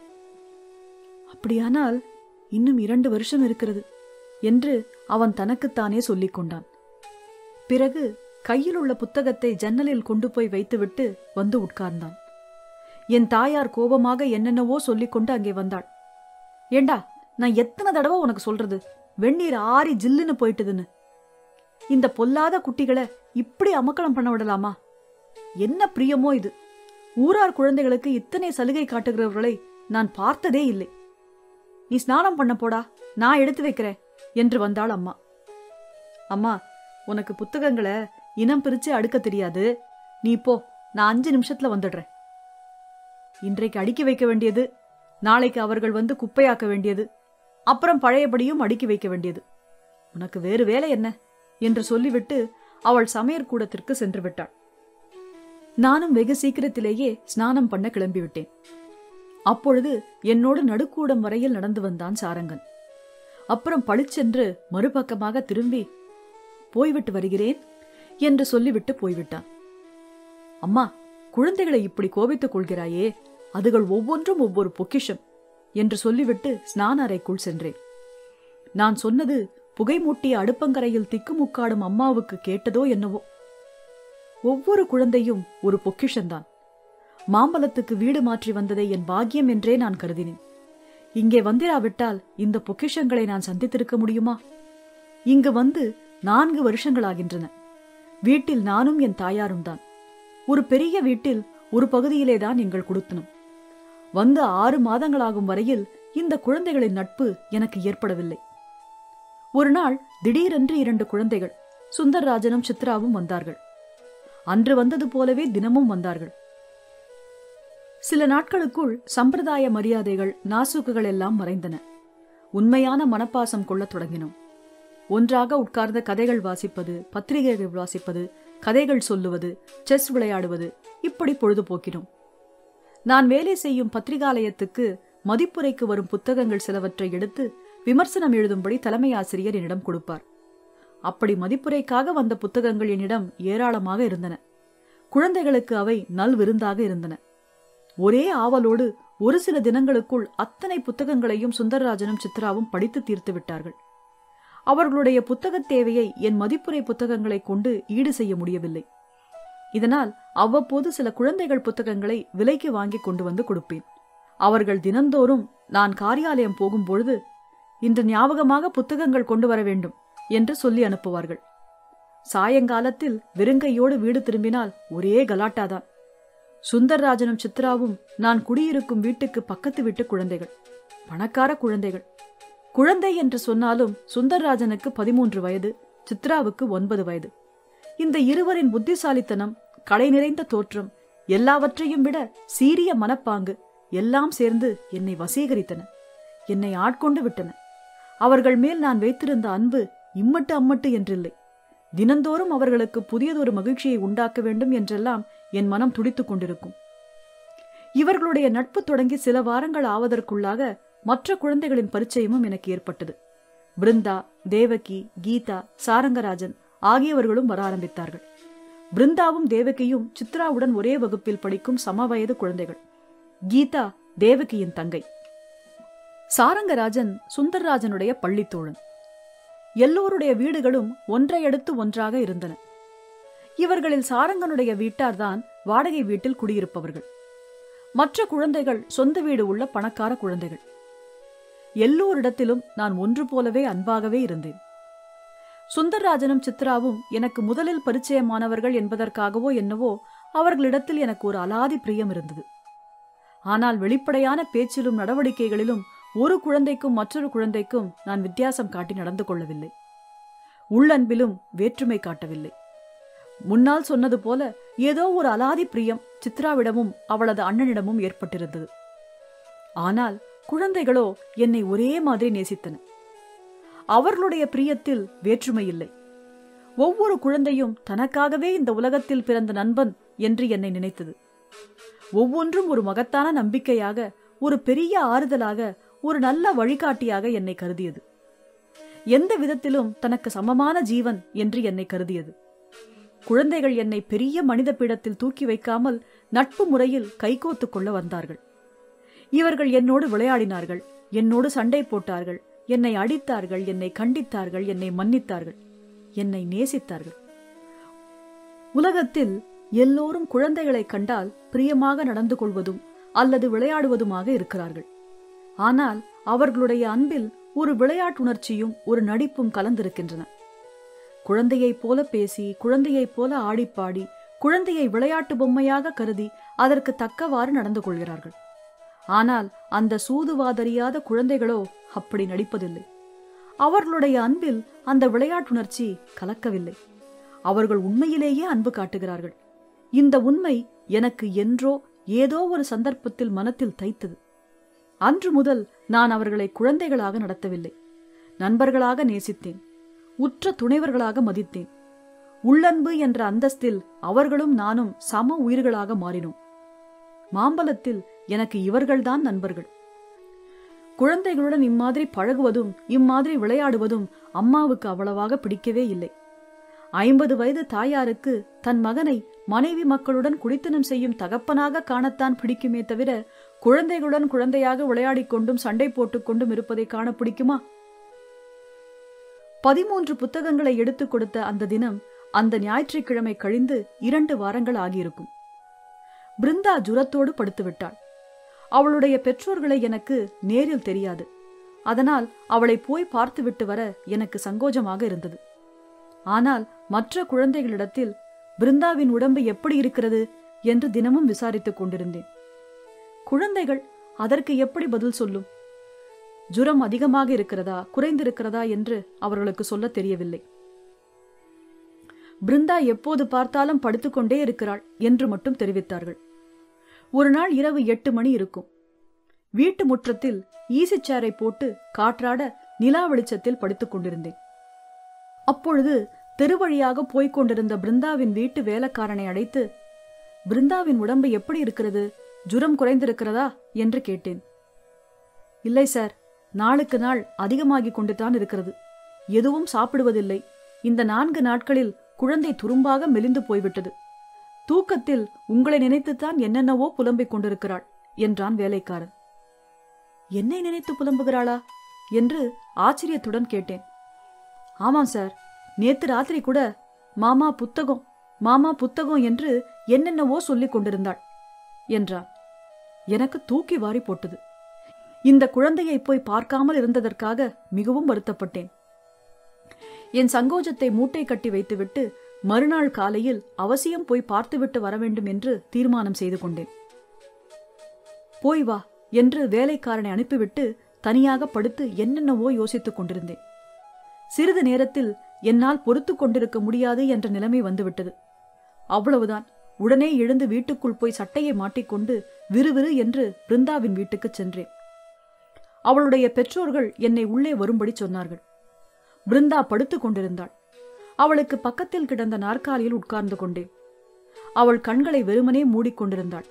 அப்படியானால் இன்னும் இரண்டு வருஷம் இருக்கிறது என்று அவன் தனக்குத்தானே சொல்லிக் கொண்டான் பிறகு கையில் உள்ள புத்தகத்தை ஜன்னலில் கொண்டு போய் வைத்துவிட்டு வந்து உட்கார்ந்தான் என் தாயார் கோபமாக என்னென்னவோ சொல்லிக்கொண்டு அங்கே வந்தாள் ஏண்டா நான் எத்தனை தடவை உனக்கு சொல்றது வெந்நீர் ஆறி ஜில்லுன்னு போயிட்டுதுன்னு இந்த பொல்லாத குட்டிகளை இப்படி அமக்கலம் பண்ண விடலாமா என்ன பிரியமோ இது ஊரார் குழந்தைகளுக்கு இத்தனை சலுகை காட்டுகிறவர்களை நான் பார்த்ததே இல்லை நீ ஸ்நானம் பண்ண போடா நான் எடுத்து வைக்கிறேன் என்று வந்தாள் அம்மா அம்மா உனக்கு புத்தகங்களை இனம் பிரிச்சு அடுக்க தெரியாது நீ போ நான் அஞ்சு நிமிஷத்துல வந்துடுறேன் இன்றைக்கு அடுக்கி வைக்க வேண்டியது நாளைக்கு அவர்கள் வந்து குப்பையாக்க வேண்டியது அப்புறம் பழையபடியும் அடுக்கி வைக்க வேண்டியது உனக்கு வேறு வேலை என்ன என்று சொல்லிவிட்டு அவள் சமையற்கூடத்திற்கு சென்று விட்டாள் நானும் வெகு சீக்கிரத்திலேயே ஸ்நானம் பண்ண கிளம்பிவிட்டேன் அப்பொழுது என்னோடு நடுக்கூடம் வரையில் நடந்து வந்தான் சாரங்கன் அப்புறம் பளிச்சென்று மறுபக்கமாக திரும்பி போய்விட்டு வருகிறேன் என்று சொல்லிவிட்டு போய்விட்டான் அம்மா குழந்தைகளை இப்படி கோபித்துக் கொள்கிறாயே அதுகள் ஒவ்வொன்றும் ஒவ்வொரு பொக்கிஷம் என்று சொல்லிவிட்டு ஸ்நான அறைக்குள் சென்றேன் நான் சொன்னது புகைமூட்டிய அடுப்பங்கரையில் திக்குமுக்காடும் அம்மாவுக்கு கேட்டதோ என்னவோ ஒவ்வொரு குழந்தையும் ஒரு பொக்கிஷந்தான் மாம்பலத்துக்கு வீடு மாற்றி வந்ததை என் பாக்கியம் என்றே நான் கருதினேன் இங்கே வந்திராவிட்டால் இந்த பொக்கிஷங்களை நான் சந்தித்திருக்க முடியுமா இங்கு வந்து நான்கு வருஷங்களாகின்றன வீட்டில் நானும் என் தாயாரும் தான் ஒரு பெரிய வீட்டில் ஒரு பகுதியிலே தான் எங்கள் குடுத்தனம் வந்து ஆறு மாதங்களாகும் வரையில் இந்த குழந்தைகளின் நட்பு எனக்கு ஏற்படவில்லை ஒரு நாள் திடீரென்று இரண்டு குழந்தைகள் சுந்தர்ராஜனும் சித்ராவும் வந்தார்கள் அன்று வந்தது போலவே தினமும் வந்தார்கள் சில நாட்களுக்குள் சம்பிரதாய மரியாதைகள் நாசுக்குகள் எல்லாம் மறைந்தன உண்மையான மனப்பாசம் கொள்ளத் தொடங்கினோம் ஒன்றாக உட்கார்ந்த கதைகள் வாசிப்பது பத்திரிகைகள் வாசிப்பது கதைகள் சொல்லுவது செஸ் விளையாடுவது இப்படி பொழுதுபோக்கினோம் நான் வேலை செய்யும் பத்திரிகாலயத்துக்கு மதிப்புரைக்கு வரும் புத்தகங்கள் சிலவற்றை எடுத்து விமர்சனம் எழுதும்படி தலைமை ஆசிரியர் என்னிடம் கொடுப்பார் அப்படி மதிப்புரைக்காக வந்த புத்தகங்கள் என்னிடம் ஏராளமாக இருந்தன குழந்தைகளுக்கு அவை நல் விருந்தாக இருந்தன ஒரே ஆவலோடு ஒரு சில தினங்களுக்குள் அத்தனை புத்தகங்களையும் சுந்தரராஜனும் சித்ராவும் படித்து தீர்த்து விட்டார்கள் அவர்களுடைய புத்தகத் தேவையை என் மதிப்புரை புத்தகங்களை கொண்டு ஈடு செய்ய முடியவில்லை இதனால் அவ்வப்போது சில குழந்தைகள் புத்தகங்களை விலைக்கு வாங்கி கொண்டு வந்து கொடுப்பேன் அவர்கள் தினந்தோறும் நான் காரியாலயம் போகும்பொழுது இன்று ஞாபகமாக புத்தகங்கள் கொண்டு வர வேண்டும் என்று சொல்லி அனுப்புவார்கள் சாயங்காலத்தில் வெறுங்கையோடு வீடு திரும்பினால் ஒரே கலாட்டாதான் சுந்தர்ராஜனும் சித்ராவும் நான் குடியிருக்கும் வீட்டுக்கு பக்கத்து வீட்டு குழந்தைகள் பணக்கார குழந்தைகள் குழந்தை என்று சொன்னாலும் சுந்தர்ராஜனுக்கு பதிமூன்று வயது சித்ராவுக்கு ஒன்பது வயது இந்த இருவரின் புத்திசாலித்தனம் கலை நிறைந்த தோற்றம் எல்லாவற்றையும் விட சீரிய மனப்பாங்கு எல்லாம் சேர்ந்து என்னை வசீகரித்தன என்னை ஆட்கொண்டு விட்டன அவர்கள் மேல் நான் வைத்திருந்த அன்பு இம்மட்டு அம்மட்டு என்றில்லை தினந்தோறும் அவர்களுக்கு புதியதொரு மகிழ்ச்சியை உண்டாக்க வேண்டும் என்றெல்லாம் என் மனம் துடித்துக் கொண்டிருக்கும் இவர்களுடைய நட்பு தொடங்கி சில வாரங்கள் ஆவதற்குள்ளாக மற்ற குழந்தைகளின் பரிச்சயமும் எனக்கு ஏற்பட்டது பிருந்தா தேவகி கீதா சாரங்கராஜன் ஆகியவர்களும் வர ஆரம்பித்தார்கள் பிருந்தாவும் தேவகியும் சித்ராவுடன் ஒரே வகுப்பில் படிக்கும் சமவயது குழந்தைகள் கீதா தேவகியின் தங்கை சாரங்கராஜன் சுந்தர்ராஜனுடைய பள்ளித்தோழன் எல்லோருடைய வீடுகளும் ஒன்றையடுத்து ஒன்றாக இருந்தன இவர்களில் சாரங்கனுடைய வீட்டார்தான் வாடகை வீட்டில் குடியிருப்பவர்கள் மற்ற குழந்தைகள் சொந்த வீடு உள்ள பணக்கார குழந்தைகள் எல்லோரிடத்திலும் நான் ஒன்று போலவே அன்பாகவே இருந்தேன் சுந்தர்ராஜனும் சித்ராவும் எனக்கு முதலில் பரிச்சயமானவர்கள் என்பதற்காகவோ என்னவோ அவர்களிடத்தில் எனக்கு ஒரு அலாதி பிரியம் இருந்தது ஆனால் வெளிப்படையான பேச்சிலும் நடவடிக்கைகளிலும் ஒரு குழந்தைக்கும் மற்றொரு குழந்தைக்கும் நான் வித்தியாசம் காட்டி நடந்து கொள்ளவில்லை உள்ளன்பிலும் வேற்றுமை காட்டவில்லை முன்னால் சொன்னது போல ஏதோ ஒரு அலாதி பிரியம் சித்ராவிடமும் அவளது அண்ணனிடமும் ஏற்பட்டிருந்தது ஆனால் குழந்தைகளோ என்னை ஒரே மாதிரி நேசித்தன அவர்களுடைய பிரியத்தில் வேற்றுமை இல்லை ஒவ்வொரு குழந்தையும் தனக்காகவே இந்த உலகத்தில் பிறந்த நண்பன் என்று என்னை நினைத்தது ஒவ்வொன்றும் ஒரு மகத்தான நம்பிக்கையாக ஒரு பெரிய ஆறுதலாக ஒரு நல்ல வழிகாட்டியாக என்னை கருதியது எந்த விதத்திலும் தனக்கு சமமான ஜீவன் என்று என்னை கருதியது குழந்தைகள் என்னை பெரிய மனித பீடத்தில் தூக்கி வைக்காமல் நட்பு முறையில் கைகோத்துக் கொள்ள வந்தார்கள் இவர்கள் என்னோடு விளையாடினார்கள் என்னோடு சண்டை போட்டார்கள் என்னை அடித்தார்கள் என்னை கண்டித்தார்கள் என்னை மன்னித்தார்கள் என்னை நேசித்தார்கள் உலகத்தில் எல்லோரும் குழந்தைகளை கண்டால் பிரியமாக நடந்து கொள்வதும் அல்லது விளையாடுவதுமாக இருக்கிறார்கள் ஆனால் அவர்களுடைய அன்பில் ஒரு விளையாட்டுணர்ச்சியும் ஒரு நடிப்பும் கலந்திருக்கின்றன குழந்தையைப் போல பேசி குழந்தையைப் போல ஆடிப்பாடி குழந்தையை விளையாட்டு பொம்மையாக கருதி அதற்கு தக்கவாறு நடந்து கொள்கிறார்கள் ஆனால் அந்த சூதுவாதறியாத குழந்தைகளோ அப்படி நடிப்பதில்லை அவர்களுடைய அன்பில் அந்த விளையாட்டுணர்ச்சி கலக்கவில்லை அவர்கள் உண்மையிலேயே அன்பு காட்டுகிறார்கள் இந்த உண்மை எனக்கு என்றோ ஏதோ ஒரு சந்தர்ப்பத்தில் மனத்தில் தைத்தது அன்று முதல் நான் அவர்களை குழந்தைகளாக நடத்தவில்லை நண்பர்களாக நேசித்தேன் உற்ற துணைவர்களாக மதித்தேன் உள்ளன்பு என்ற அந்தஸ்தில் அவர்களும் நானும் சம உயிர்களாக மாறினோம் மாம்பலத்தில் எனக்கு இவர்கள்தான் நண்பர்கள் குழந்தைகளுடன் இம்மாதிரி பழகுவதும் இம்மாதிரி விளையாடுவதும் அம்மாவுக்கு அவ்வளவாக பிடிக்கவே இல்லை ஐம்பது வயது தாயாருக்கு தன் மகனை மனைவி மக்களுடன் குடித்தனம் செய்யும் தகப்பனாக காணத்தான் பிடிக்குமே தவிர குழந்தைகளுடன் குழந்தையாக விளையாடிக் கொண்டும் சண்டை போட்டுக் கொண்டும் இருப்பதை காண பிடிக்குமா பதிமூன்று புத்தகங்களை எடுத்துக் கொடுத்த அந்த தினம் அந்த ஞாயிற்றுக்கிழமை கழிந்து இரண்டு வாரங்கள் ஆகியிருக்கும் பிருந்தா ஜுரத்தோடு படுத்துவிட்டாள் அவளுடைய பெற்றோர்களை எனக்கு நேரில் தெரியாது அதனால் அவளை போய் பார்த்துவிட்டு வர எனக்கு சங்கோஜமாக இருந்தது ஆனால் மற்ற குழந்தைகளிடத்தில் பிருந்தாவின் உடம்பு எப்படி இருக்கிறது என்று தினமும் விசாரித்துக் கொண்டிருந்தேன் குழந்தைகள் அதற்கு எப்படி பதில் சொல்லும் ஜுரம் அதிகமாக இருக்கிறதா குறைந்திருக்கிறதா என்று அவர்களுக்கு சொல்ல தெரியவில்லை பிருந்தா எப்போது பார்த்தாலும் படுத்துக்கொண்டே இருக்கிறாள் என்று மட்டும் தெரிவித்தார்கள் ஒரு நாள் இரவு எட்டு மணி இருக்கும் வீட்டு முற்றத்தில் ஈசிச்சாரை போட்டு காற்றாட நிலா வெளிச்சத்தில் படுத்துக் கொண்டிருந்தேன் அப்பொழுது தெருவழியாக போய்க் கொண்டிருந்த பிருந்தாவின் வீட்டு வேலைக்காரனை அழைத்து பிருந்தாவின் உடம்பு எப்படி இருக்கிறது ஜுரம் குறைந்திருக்கிறதா என்று கேட்டேன் இல்லை சார் நாளுக்கு நாள் அதிகமாகிக் கொண்டுதான் இருக்கிறது எதுவும் சாப்பிடுவதில்லை இந்த நான்கு நாட்களில் குழந்தை துரும்பாக மெலிந்து போய்விட்டது தூக்கத்தில் உங்களை நினைத்துத்தான் என்னென்னவோ புலம்பிக் கொண்டிருக்கிறாள் என்றான் வேலைக்காரன் என்னை நினைத்து புலம்புகிறாளா என்று ஆச்சரியத்துடன் கேட்டேன் ஆமாம் சார் நேத்து ராத்திரி கூட மாமா புத்தகம் மாமா புத்தகம் என்று என்னென்னவோ சொல்லிக் கொண்டிருந்தாள் என்றார் எனக்கு தூக்கி வாரி போட்டது இந்த குழந்தையை போய் பார்க்காமல் இருந்ததற்காக மிகவும் வருத்தப்பட்டேன் என் சங்கோஜத்தை மூட்டை கட்டி வைத்துவிட்டு மறுநாள் காலையில் அவசியம் போய் பார்த்துவிட்டு வர வேண்டும் என்று தீர்மானம் செய்து கொண்டேன் போய் வா என்று வேலைக்காரனை அனுப்பிவிட்டு தனியாக படுத்து என்னென்னவோ யோசித்துக் கொண்டிருந்தேன் சிறிது நேரத்தில் என்னால் பொறுத்து கொண்டிருக்க முடியாது என்ற நிலைமை வந்துவிட்டது அவ்வளவுதான் உடனே எழுந்து வீட்டுக்குள் போய் சட்டையை மாட்டிக்கொண்டு விறுவிறு என்று பிருந்தாவின் வீட்டுக்குச் சென்றேன் அவளுடைய பெற்றோர்கள் என்னை உள்ளே வரும்படி சொன்னார்கள் பிருந்தா படுத்துக் கொண்டிருந்தாள் அவளுக்கு பக்கத்தில் கிடந்த நாற்காலியில் உட்கார்ந்து கொண்டேன் அவள் கண்களை வெறுமனே மூடிக்கொண்டிருந்தாள்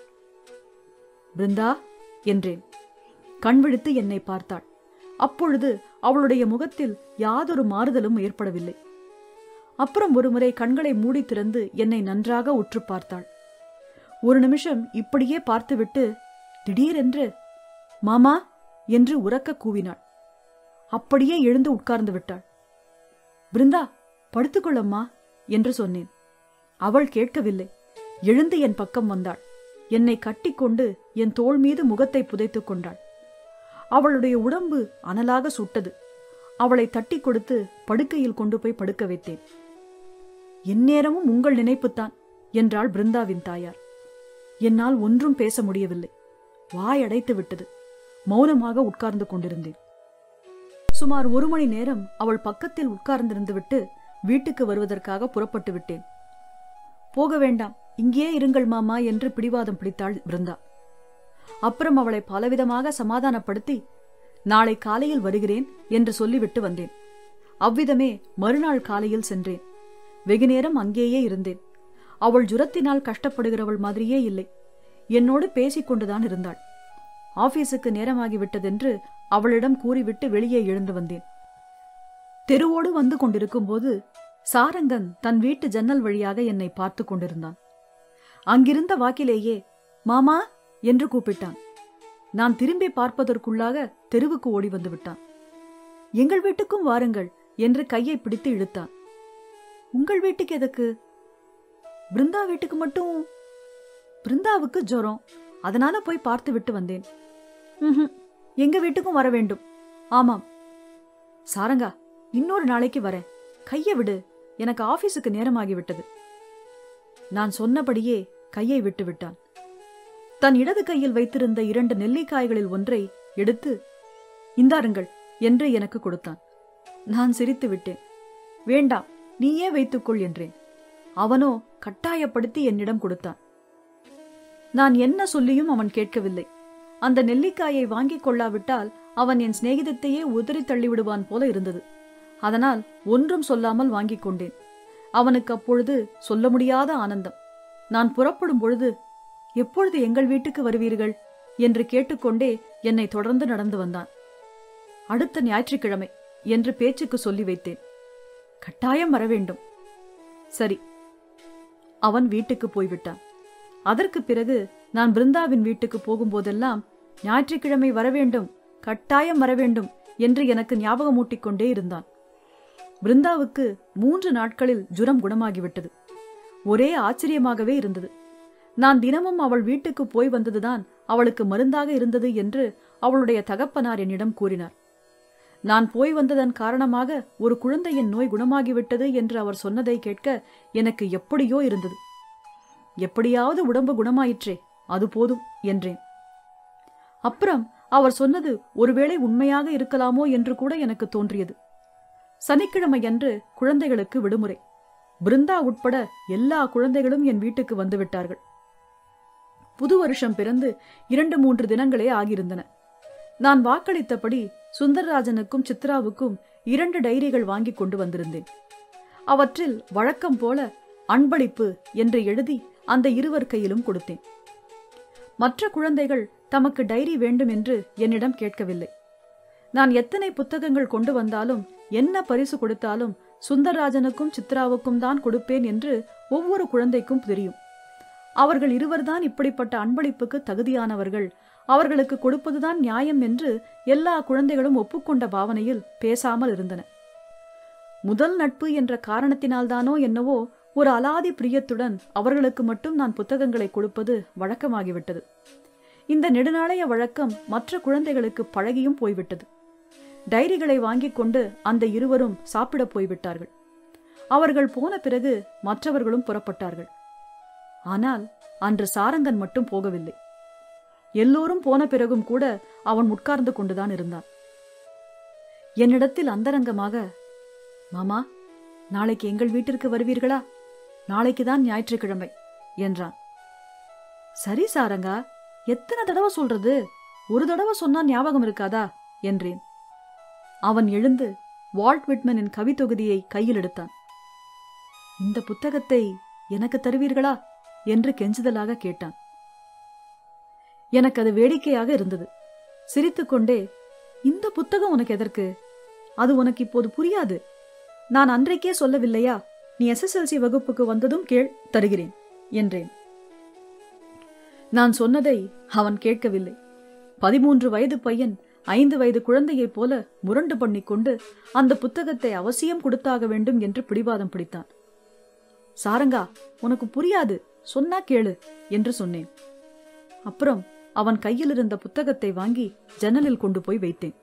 பிருந்தா என்றேன் கண் விழித்து என்னை பார்த்தாள் அப்பொழுது அவளுடைய முகத்தில் யாதொரு மாறுதலும் ஏற்படவில்லை அப்புறம் ஒருமுறை கண்களை மூடி திறந்து என்னை நன்றாக உற்று பார்த்தாள் ஒரு நிமிஷம் இப்படியே பார்த்துவிட்டு திடீரென்று மாமா என்று உரக்க கூவினாள் அப்படியே எழுந்து உட்கார்ந்து விட்டாள் பிருந்தா படுத்துக்கொள்ளம்மா என்று சொன்னேன் அவள் கேட்கவில்லை எழுந்து என் பக்கம் வந்தாள் என்னை கட்டிக்கொண்டு என் தோள் மீது முகத்தை புதைத்துக் கொண்டாள் அவளுடைய உடம்பு அனலாக சுட்டது அவளை தட்டி கொடுத்து படுக்கையில் கொண்டு போய் படுக்க வைத்தேன் எந்நேரமும் உங்கள் நினைப்புத்தான் என்றாள் பிருந்தாவின் தாயார் என்னால் ஒன்றும் பேச முடியவில்லை வாய் அடைத்து விட்டது மௌனமாக உட்கார்ந்து கொண்டிருந்தேன் சுமார் ஒரு மணி நேரம் அவள் பக்கத்தில் உட்கார்ந்திருந்துவிட்டு வீட்டுக்கு வருவதற்காக புறப்பட்டு விட்டேன் போக வேண்டாம் இங்கேயே இருங்கள் மாமா என்று பிடிவாதம் பிடித்தாள் பிருந்தா அப்புறம் அவளை பலவிதமாக சமாதானப்படுத்தி நாளை காலையில் வருகிறேன் என்று சொல்லிவிட்டு வந்தேன் அவ்விதமே மறுநாள் காலையில் சென்றேன் வெகுநேரம் அங்கேயே இருந்தேன் அவள் ஜுரத்தினால் கஷ்டப்படுகிறவள் மாதிரியே இல்லை என்னோடு பேசிக் கொண்டுதான் இருந்தாள் ஆபீஸுக்கு நேரமாகிவிட்டதென்று அவளிடம் கூறிவிட்டு வெளியே எழுந்து வந்தேன் தெருவோடு வந்து கொண்டிருக்கும் போது சாரங்கன் தன் வீட்டு ஜன்னல் வழியாக என்னை பார்த்து கொண்டிருந்தான் அங்கிருந்த வாக்கிலேயே மாமா என்று கூப்பிட்டான் நான் திரும்பி பார்ப்பதற்குள்ளாக தெருவுக்கு ஓடி வந்து விட்டான் எங்கள் வீட்டுக்கும் வாருங்கள் என்று கையை பிடித்து இழுத்தான் உங்கள் வீட்டுக்கு எதுக்கு பிருந்தா வீட்டுக்கு மட்டும் பிருந்தாவுக்கு ஜுரம் அதனால போய் பார்த்து விட்டு வந்தேன் ம்ஹும். எங்க வீட்டுக்கும் வர வேண்டும் ஆமாம் சாரங்கா இன்னொரு நாளைக்கு வரேன் கையை விடு எனக்கு ஆபீஸுக்கு நேரமாகி விட்டது நான் சொன்னபடியே கையை விட்டு விட்டான் தன் இடது கையில் வைத்திருந்த இரண்டு நெல்லிக்காய்களில் ஒன்றை எடுத்து இந்தாருங்கள் என்று எனக்கு கொடுத்தான் நான் சிரித்து விட்டேன் வேண்டாம் நீயே வைத்துக்கொள் என்றேன் அவனோ கட்டாயப்படுத்தி என்னிடம் கொடுத்தான் நான் என்ன சொல்லியும் அவன் கேட்கவில்லை அந்த நெல்லிக்காயை வாங்கிக் கொள்ளாவிட்டால் அவன் என் சிநேகிதத்தையே உதறி தள்ளிவிடுவான் போல இருந்தது அதனால் ஒன்றும் சொல்லாமல் வாங்கிக் கொண்டேன் அவனுக்கு அப்பொழுது சொல்ல முடியாத ஆனந்தம் நான் புறப்படும் பொழுது எப்பொழுது எங்கள் வீட்டுக்கு வருவீர்கள் என்று கேட்டுக்கொண்டே என்னை தொடர்ந்து நடந்து வந்தான் அடுத்த ஞாயிற்றுக்கிழமை என்று பேச்சுக்கு சொல்லி வைத்தேன் கட்டாயம் வர வேண்டும் சரி அவன் வீட்டுக்கு போய்விட்டான் அதற்கு பிறகு நான் பிருந்தாவின் வீட்டுக்கு போகும்போதெல்லாம் ஞாயிற்றுக்கிழமை வர வேண்டும் கட்டாயம் வர வேண்டும் என்று எனக்கு ஞாபகமூட்டிக் கொண்டே இருந்தான் பிருந்தாவுக்கு மூன்று நாட்களில் ஜுரம் குணமாகிவிட்டது ஒரே ஆச்சரியமாகவே இருந்தது நான் தினமும் அவள் வீட்டுக்கு போய் வந்ததுதான் அவளுக்கு மருந்தாக இருந்தது என்று அவளுடைய தகப்பனார் என்னிடம் கூறினார் நான் போய் வந்ததன் காரணமாக ஒரு குழந்தையின் நோய் குணமாகிவிட்டது என்று அவர் சொன்னதை கேட்க எனக்கு எப்படியோ இருந்தது எப்படியாவது உடம்பு குணமாயிற்றே அது போதும் என்றேன் அப்புறம் அவர் சொன்னது ஒருவேளை உண்மையாக இருக்கலாமோ என்று கூட எனக்கு தோன்றியது சனிக்கிழமையன்று குழந்தைகளுக்கு விடுமுறை பிருந்தா உட்பட எல்லா குழந்தைகளும் என் வீட்டுக்கு வந்துவிட்டார்கள் புது வருஷம் பிறந்து இரண்டு மூன்று தினங்களே ஆகியிருந்தன நான் வாக்களித்தபடி சுந்தரராஜனுக்கும் சித்ராவுக்கும் இரண்டு டைரிகள் வாங்கி கொண்டு வந்திருந்தேன் அவற்றில் வழக்கம் போல அன்பளிப்பு என்று எழுதி அந்த இருவர் கையிலும் கொடுத்தேன் மற்ற குழந்தைகள் தமக்கு டைரி வேண்டும் என்று என்னிடம் கேட்கவில்லை நான் எத்தனை புத்தகங்கள் கொண்டு வந்தாலும் என்ன பரிசு கொடுத்தாலும் சுந்தரராஜனுக்கும் சித்ராவுக்கும் தான் கொடுப்பேன் என்று ஒவ்வொரு குழந்தைக்கும் தெரியும் அவர்கள் இருவர்தான் இப்படிப்பட்ட அன்பளிப்புக்கு தகுதியானவர்கள் அவர்களுக்கு கொடுப்பதுதான் நியாயம் என்று எல்லா குழந்தைகளும் ஒப்புக்கொண்ட பாவனையில் பேசாமல் இருந்தன முதல் நட்பு என்ற காரணத்தினால்தானோ என்னவோ ஒரு அலாதி பிரியத்துடன் அவர்களுக்கு மட்டும் நான் புத்தகங்களை கொடுப்பது வழக்கமாகிவிட்டது இந்த நெடுநாளைய வழக்கம் மற்ற குழந்தைகளுக்கு பழகியும் போய்விட்டது டைரிகளை வாங்கிக் கொண்டு அந்த இருவரும் சாப்பிடப் போய்விட்டார்கள் அவர்கள் போன பிறகு மற்றவர்களும் புறப்பட்டார்கள் ஆனால் அன்று சாரங்கன் மட்டும் போகவில்லை எல்லோரும் போன பிறகும் கூட அவன் உட்கார்ந்து கொண்டுதான் இருந்தான் என்னிடத்தில் அந்தரங்கமாக மாமா நாளைக்கு எங்கள் வீட்டிற்கு வருவீர்களா நாளைக்கு தான் ஞாயிற்றுக்கிழமை என்றான் சரி சாரங்கா எத்தனை தடவை சொல்றது ஒரு தடவை சொன்னா ஞாபகம் இருக்காதா என்றேன் அவன் எழுந்து வால்ட் விட்மனின் கவித்தொகுதியை கையில் எடுத்தான் இந்த புத்தகத்தை எனக்கு தருவீர்களா என்று கெஞ்சுதலாக கேட்டான் எனக்கு அது வேடிக்கையாக இருந்தது சிரித்துக்கொண்டே இந்த புத்தகம் உனக்கு எதற்கு அது உனக்கு இப்போது புரியாது நான் அன்றைக்கே சொல்லவில்லையா நீ எஸ்எஸ்எல்சி வகுப்புக்கு வந்ததும் கேள் தருகிறேன் என்றேன் நான் சொன்னதை அவன் கேட்கவில்லை பதிமூன்று வயது பையன் ஐந்து வயது குழந்தையைப் போல முரண்டு பண்ணிக்கொண்டு அந்த புத்தகத்தை அவசியம் கொடுத்தாக வேண்டும் என்று பிடிவாதம் பிடித்தான் சாரங்கா உனக்கு புரியாது சொன்னா கேளு என்று சொன்னேன் அப்புறம் அவன் கையில் இருந்த புத்தகத்தை வாங்கி ஜன்னலில் கொண்டு போய் வைத்தேன்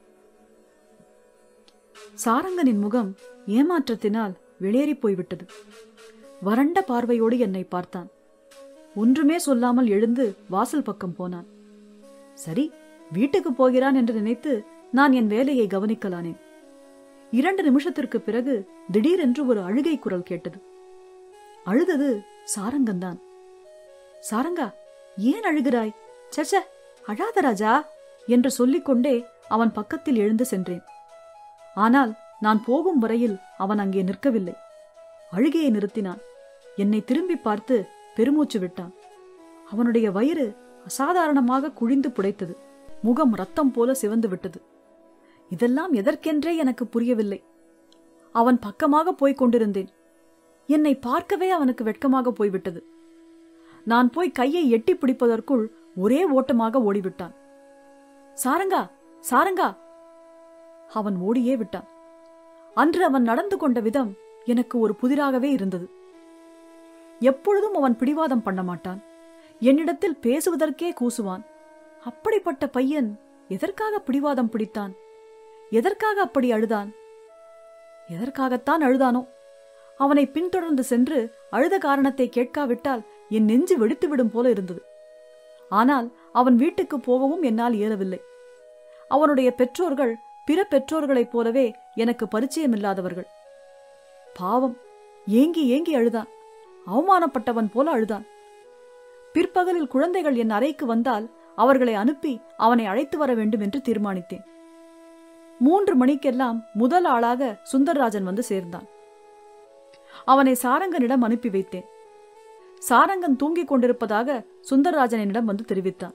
சாரங்கனின் முகம் ஏமாற்றத்தினால் வெளியேறி போய்விட்டது வறண்ட பார்வையோடு என்னை பார்த்தான் ஒன்றுமே சொல்லாமல் எழுந்து வாசல் பக்கம் போனான் சரி வீட்டுக்கு போகிறான் என்று நினைத்து நான் என் வேலையை கவனிக்கலானேன் இரண்டு நிமிஷத்திற்கு பிறகு திடீரென்று ஒரு அழுகை குரல் கேட்டது அழுதது சாரங்கன்தான் சாரங்கா ஏன் அழுகிறாய் சச்ச அழாத ராஜா என்று சொல்லிக்கொண்டே அவன் பக்கத்தில் எழுந்து சென்றேன் ஆனால் நான் போகும் வரையில் அவன் அங்கே நிற்கவில்லை அழுகையை நிறுத்தினான் என்னை திரும்பி பார்த்து பெருமூச்சு விட்டான் அவனுடைய வயிறு அசாதாரணமாக குழிந்து புடைத்தது முகம் ரத்தம் போல சிவந்து விட்டது இதெல்லாம் எதற்கென்றே எனக்கு புரியவில்லை அவன் பக்கமாக போய்க் கொண்டிருந்தேன் என்னை பார்க்கவே அவனுக்கு வெட்கமாக போய்விட்டது நான் போய் கையை எட்டி பிடிப்பதற்குள் ஒரே ஓட்டமாக ஓடிவிட்டான் சாரங்கா சாரங்கா அவன் ஓடியே விட்டான் அன்று அவன் நடந்து கொண்ட விதம் எனக்கு ஒரு புதிராகவே இருந்தது எப்பொழுதும் அவன் பிடிவாதம் பண்ண மாட்டான் என்னிடத்தில் பேசுவதற்கே கூசுவான் அப்படிப்பட்ட பையன் எதற்காக பிடிவாதம் பிடித்தான் எதற்காக அப்படி அழுதான் எதற்காகத்தான் அழுதானோ அவனை பின்தொடர்ந்து சென்று அழுத காரணத்தை கேட்காவிட்டால் என் நெஞ்சு வெடித்துவிடும் போல இருந்தது ஆனால் அவன் வீட்டுக்கு போகவும் என்னால் இயலவில்லை அவனுடைய பெற்றோர்கள் பிற பெற்றோர்களைப் போலவே எனக்கு பரிச்சயமில்லாதவர்கள் பாவம் ஏங்கி ஏங்கி அழுதான் அவமானப்பட்டவன் போல அழுதான் பிற்பகலில் குழந்தைகள் என் அறைக்கு வந்தால் அவர்களை அனுப்பி அவனை அழைத்து வர வேண்டும் என்று தீர்மானித்தேன் மூன்று மணிக்கெல்லாம் முதல் ஆளாக சுந்தர்ராஜன் வந்து சேர்ந்தான் அவனை சாரங்கனிடம் அனுப்பி வைத்தேன் சாரங்கன் தூங்கிக் கொண்டிருப்பதாக சுந்தரராஜனிடம் வந்து தெரிவித்தான்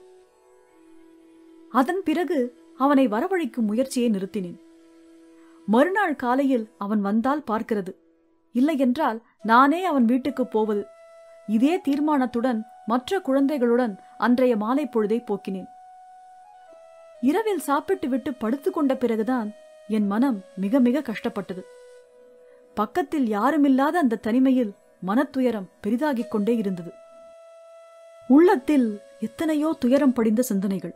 அதன் பிறகு அவனை வரவழைக்கும் முயற்சியை நிறுத்தினேன் மறுநாள் காலையில் அவன் வந்தால் பார்க்கிறது இல்லையென்றால் நானே அவன் வீட்டுக்கு போவது இதே தீர்மானத்துடன் மற்ற குழந்தைகளுடன் அன்றைய மாலை பொழுதை போக்கினேன் இரவில் சாப்பிட்டு விட்டு படுத்துக்கொண்ட பிறகுதான் என் மனம் மிக மிக கஷ்டப்பட்டது பக்கத்தில் யாருமில்லாத அந்த தனிமையில் மனத்துயரம் பெரிதாகிக் கொண்டே இருந்தது உள்ளத்தில் எத்தனையோ துயரம் படிந்த சிந்தனைகள்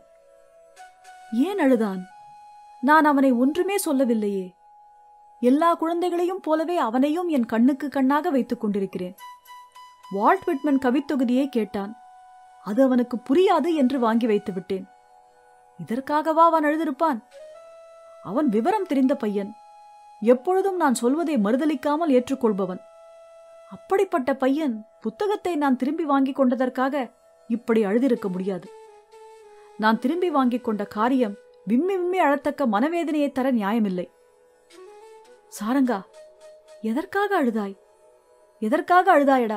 ஏன் அழுதான் நான் அவனை ஒன்றுமே சொல்லவில்லையே எல்லா குழந்தைகளையும் போலவே அவனையும் என் கண்ணுக்கு கண்ணாக வைத்துக் கொண்டிருக்கிறேன் வால்ட் விட்மன் கவித்தொகுதியை கேட்டான் அது அவனுக்கு புரியாது என்று வாங்கி வைத்து விட்டேன் இதற்காகவா அவன் அழுதிருப்பான் அவன் விவரம் தெரிந்த பையன் எப்பொழுதும் நான் சொல்வதை மறுதலிக்காமல் ஏற்றுக்கொள்பவன் அப்படிப்பட்ட பையன் புத்தகத்தை நான் திரும்பி வாங்கிக் கொண்டதற்காக இப்படி அழுதிருக்க முடியாது நான் திரும்பி வாங்கிக் கொண்ட காரியம் விம்மி விம்மி அழத்தக்க மனவேதனையை தர நியாயமில்லை சாரங்கா எதற்காக அழுதாய் எதற்காக அழுதாயடா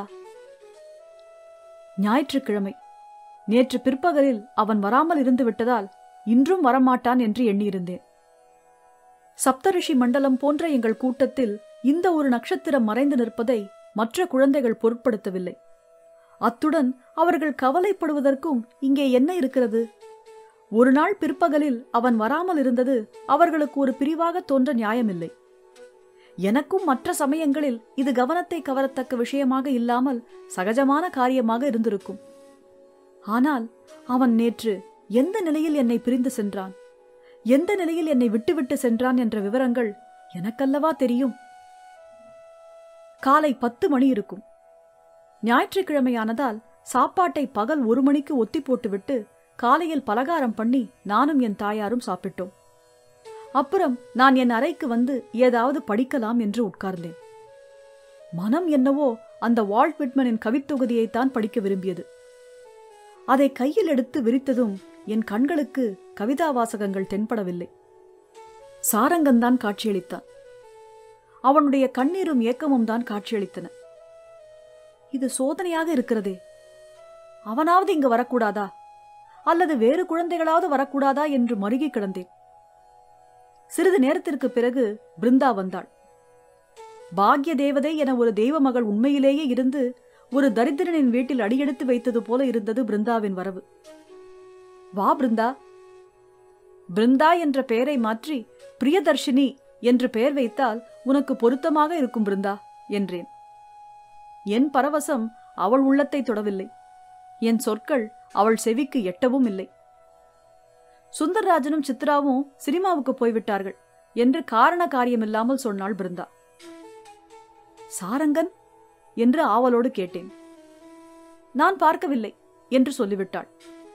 ஞாயிற்றுக்கிழமை நேற்று பிற்பகலில் அவன் வராமல் இருந்து விட்டதால் இன்றும் வரமாட்டான் என்று எண்ணியிருந்தேன் சப்தரிஷி மண்டலம் போன்ற எங்கள் கூட்டத்தில் இந்த ஒரு நட்சத்திரம் மறைந்து நிற்பதை மற்ற குழந்தைகள் பொருட்படுத்தவில்லை அத்துடன் அவர்கள் கவலைப்படுவதற்கும் இங்கே என்ன இருக்கிறது ஒரு நாள் பிற்பகலில் அவன் வராமல் இருந்தது அவர்களுக்கு ஒரு பிரிவாக தோன்ற நியாயமில்லை எனக்கும் மற்ற சமயங்களில் இது கவனத்தை கவரத்தக்க விஷயமாக இல்லாமல் சகஜமான காரியமாக இருந்திருக்கும் ஆனால் அவன் நேற்று எந்த நிலையில் என்னை பிரிந்து சென்றான் எந்த நிலையில் என்னை விட்டுவிட்டு சென்றான் என்ற விவரங்கள் எனக்கல்லவா தெரியும் காலை பத்து மணி இருக்கும் ஞாயிற்றுக்கிழமையானதால் சாப்பாட்டை பகல் ஒரு மணிக்கு ஒத்தி போட்டுவிட்டு காலையில் பலகாரம் பண்ணி நானும் என் தாயாரும் சாப்பிட்டோம் அப்புறம் நான் என் அறைக்கு வந்து ஏதாவது படிக்கலாம் என்று உட்கார்ந்தேன் மனம் என்னவோ அந்த வால்ட் விட்மனின் கவித்தொகுதியைத்தான் படிக்க விரும்பியது அதை கையில் எடுத்து விரித்ததும் என் கண்களுக்கு கவிதா வாசகங்கள் தென்படவில்லை சாரங்கன்தான் காட்சியளித்தான் அவனுடைய கண்ணீரும் ஏக்கமும் தான் காட்சியளித்தன இது சோதனையாக இருக்கிறதே அவனாவது இங்கு வரக்கூடாதா அல்லது வேறு குழந்தைகளாவது வரக்கூடாதா என்று மருகி கிடந்தேன் சிறிது நேரத்திற்கு பிறகு பிருந்தா வந்தாள் பாக்ய தேவதை என ஒரு தெய்வ மகள் உண்மையிலேயே இருந்து ஒரு தரித்திரனின் வீட்டில் அடியெடுத்து வைத்தது போல இருந்தது பிருந்தாவின் வரவு வா பிருந்தா பிருந்தா என்ற பெயரை மாற்றி பிரியதர்ஷினி என்று பெயர் வைத்தால் உனக்கு பொருத்தமாக இருக்கும் பிருந்தா என்றேன் என் பரவசம் அவள் உள்ளத்தை தொடவில்லை என் சொற்கள் அவள் செவிக்கு எட்டவும் இல்லை சுந்தர்ராஜனும் சித்ராவும் சினிமாவுக்கு போய்விட்டார்கள் என்று காரண காரியமில்லாமல் சொன்னாள் பிருந்தா சாரங்கன் என்று ஆவலோடு கேட்டேன் நான் பார்க்கவில்லை என்று சொல்லிவிட்டாள்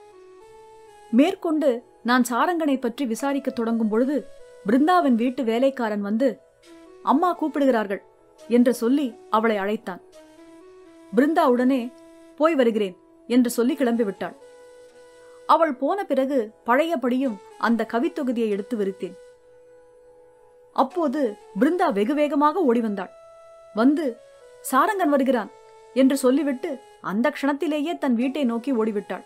மேற்கொண்டு நான் சாரங்கனை பற்றி விசாரிக்க தொடங்கும் பொழுது பிருந்தாவின் வீட்டு வேலைக்காரன் வந்து அம்மா கூப்பிடுகிறார்கள் என்று சொல்லி அவளை அழைத்தான் பிருந்தா உடனே போய் வருகிறேன் என்று சொல்லி கிளம்பிவிட்டாள் அவள் போன பிறகு பழையபடியும் அந்த கவித்தொகுதியை எடுத்து விரித்தேன் அப்போது பிருந்தா வெகு வேகமாக ஓடி வந்தாள் வந்து சாரங்கன் வருகிறான் என்று சொல்லிவிட்டு அந்த க்ஷணத்திலேயே தன் வீட்டை நோக்கி ஓடிவிட்டாள்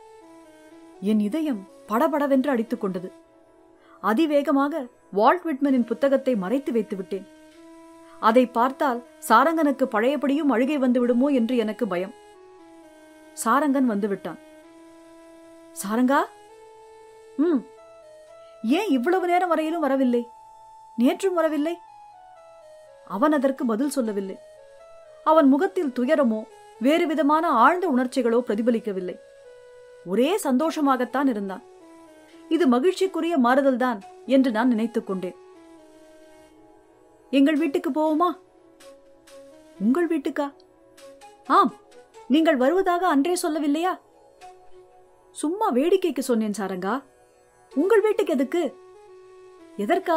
என் இதயம் படபடவென்று அடித்துக் கொண்டது அதிவேகமாக வால்ட் விட்மனின் புத்தகத்தை மறைத்து வைத்து விட்டேன் அதை பார்த்தால் சாரங்கனுக்கு பழையபடியும் அழுகை வந்து விடுமோ என்று எனக்கு பயம் சாரங்கன் வந்து விட்டான் சாரங்கா ம் ஏன் இவ்வளவு நேரம் வரையிலும் வரவில்லை நேற்றும் வரவில்லை அவன் அதற்கு பதில் சொல்லவில்லை அவன் முகத்தில் துயரமோ வேறு விதமான ஆழ்ந்த உணர்ச்சிகளோ பிரதிபலிக்கவில்லை ஒரே சந்தோஷமாகத்தான் இருந்தான் இது மகிழ்ச்சிக்குரிய மாறுதல்தான் என்று நான் நினைத்துக் கொண்டேன் எங்கள் வீட்டுக்கு போவோமா உங்கள் வீட்டுக்கா ஆம் நீங்கள் வருவதாக அன்றே சொல்லவில்லையா சும்மா வேடிக்கைக்கு சொன்னேன் சாரங்கா உங்கள் வீட்டுக்கு எதுக்கு எதற்கா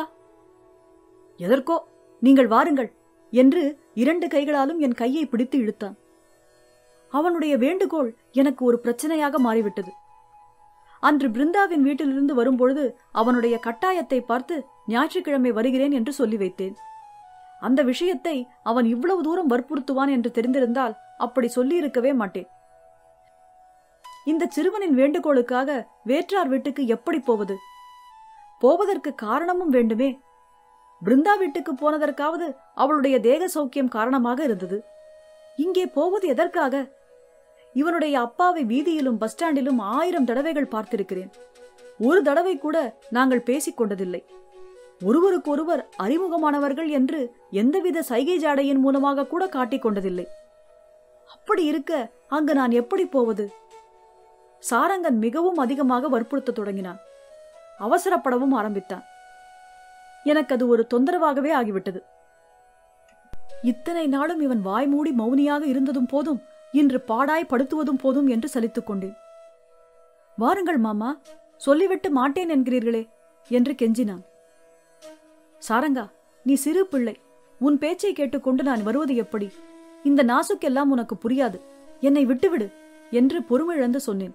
எதற்கோ நீங்கள் வாருங்கள் என்று இரண்டு கைகளாலும் என் கையை பிடித்து இழுத்தான் அவனுடைய வேண்டுகோள் எனக்கு ஒரு பிரச்சனையாக மாறிவிட்டது அன்று பிருந்தாவின் வீட்டிலிருந்து வரும்பொழுது அவனுடைய கட்டாயத்தை பார்த்து ஞாயிற்றுக்கிழமை வருகிறேன் என்று சொல்லி வைத்தேன் அந்த விஷயத்தை அவன் இவ்வளவு தூரம் வற்புறுத்துவான் என்று தெரிந்திருந்தால் அப்படி சொல்லியிருக்கவே மாட்டேன் இந்த சிறுவனின் வேண்டுகோளுக்காக வேற்றார் வீட்டுக்கு எப்படி போவது போவதற்கு காரணமும் வேண்டுமே பிருந்தா வீட்டுக்கு போனதற்காவது அவளுடைய தேக சௌக்கியம் காரணமாக இருந்தது இங்கே போவது எதற்காக இவனுடைய அப்பாவை வீதியிலும் பஸ் ஸ்டாண்டிலும் ஆயிரம் தடவைகள் பார்த்திருக்கிறேன் ஒரு தடவை கூட நாங்கள் பேசிக் கொண்டதில்லை ஒருவருக்கொருவர் அறிமுகமானவர்கள் என்று எந்தவித சைகை ஜாடையின் மூலமாக கூட காட்டிக் கொண்டதில்லை அப்படி இருக்க அங்கு நான் எப்படி போவது சாரங்கன் மிகவும் அதிகமாக வற்புறுத்த தொடங்கினான் அவசரப்படவும் ஆரம்பித்தான் எனக்கு அது ஒரு தொந்தரவாகவே ஆகிவிட்டது இத்தனை நாளும் இவன் வாய் மூடி மௌனியாக இருந்ததும் போதும் இன்று பாடாய் படுத்துவதும் போதும் என்று சலித்துக் கொண்டேன் வாருங்கள் மாமா சொல்லிவிட்டு மாட்டேன் என்கிறீர்களே என்று கெஞ்சினான் சாரங்கா நீ சிறு பிள்ளை உன் பேச்சை கேட்டுக்கொண்டு நான் வருவது எப்படி இந்த நாசுக்கெல்லாம் உனக்கு புரியாது என்னை விட்டுவிடு என்று பொறுமிழந்து சொன்னேன்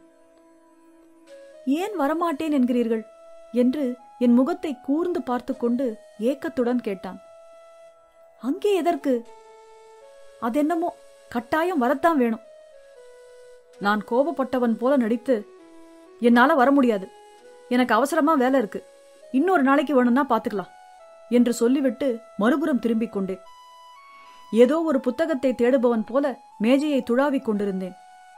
ஏன் வரமாட்டேன் என்கிறீர்கள் என்று என் முகத்தை கூர்ந்து பார்த்துக்கொண்டு ஏக்கத்துடன் கேட்டான் அங்கே எதற்கு அதென்னமோ கட்டாயம் வரத்தான் வேணும் நான் கோபப்பட்டவன் போல நடித்து என்னால வர முடியாது எனக்கு அவசரமா வேலை இருக்கு இன்னொரு நாளைக்கு வேணும்னா பாத்துக்கலாம் என்று சொல்லிவிட்டு மறுபுறம் திரும்பிக் கொண்டேன் ஏதோ ஒரு புத்தகத்தை தேடுபவன் போல மேஜையை துழாவிக் கொண்டிருந்தேன்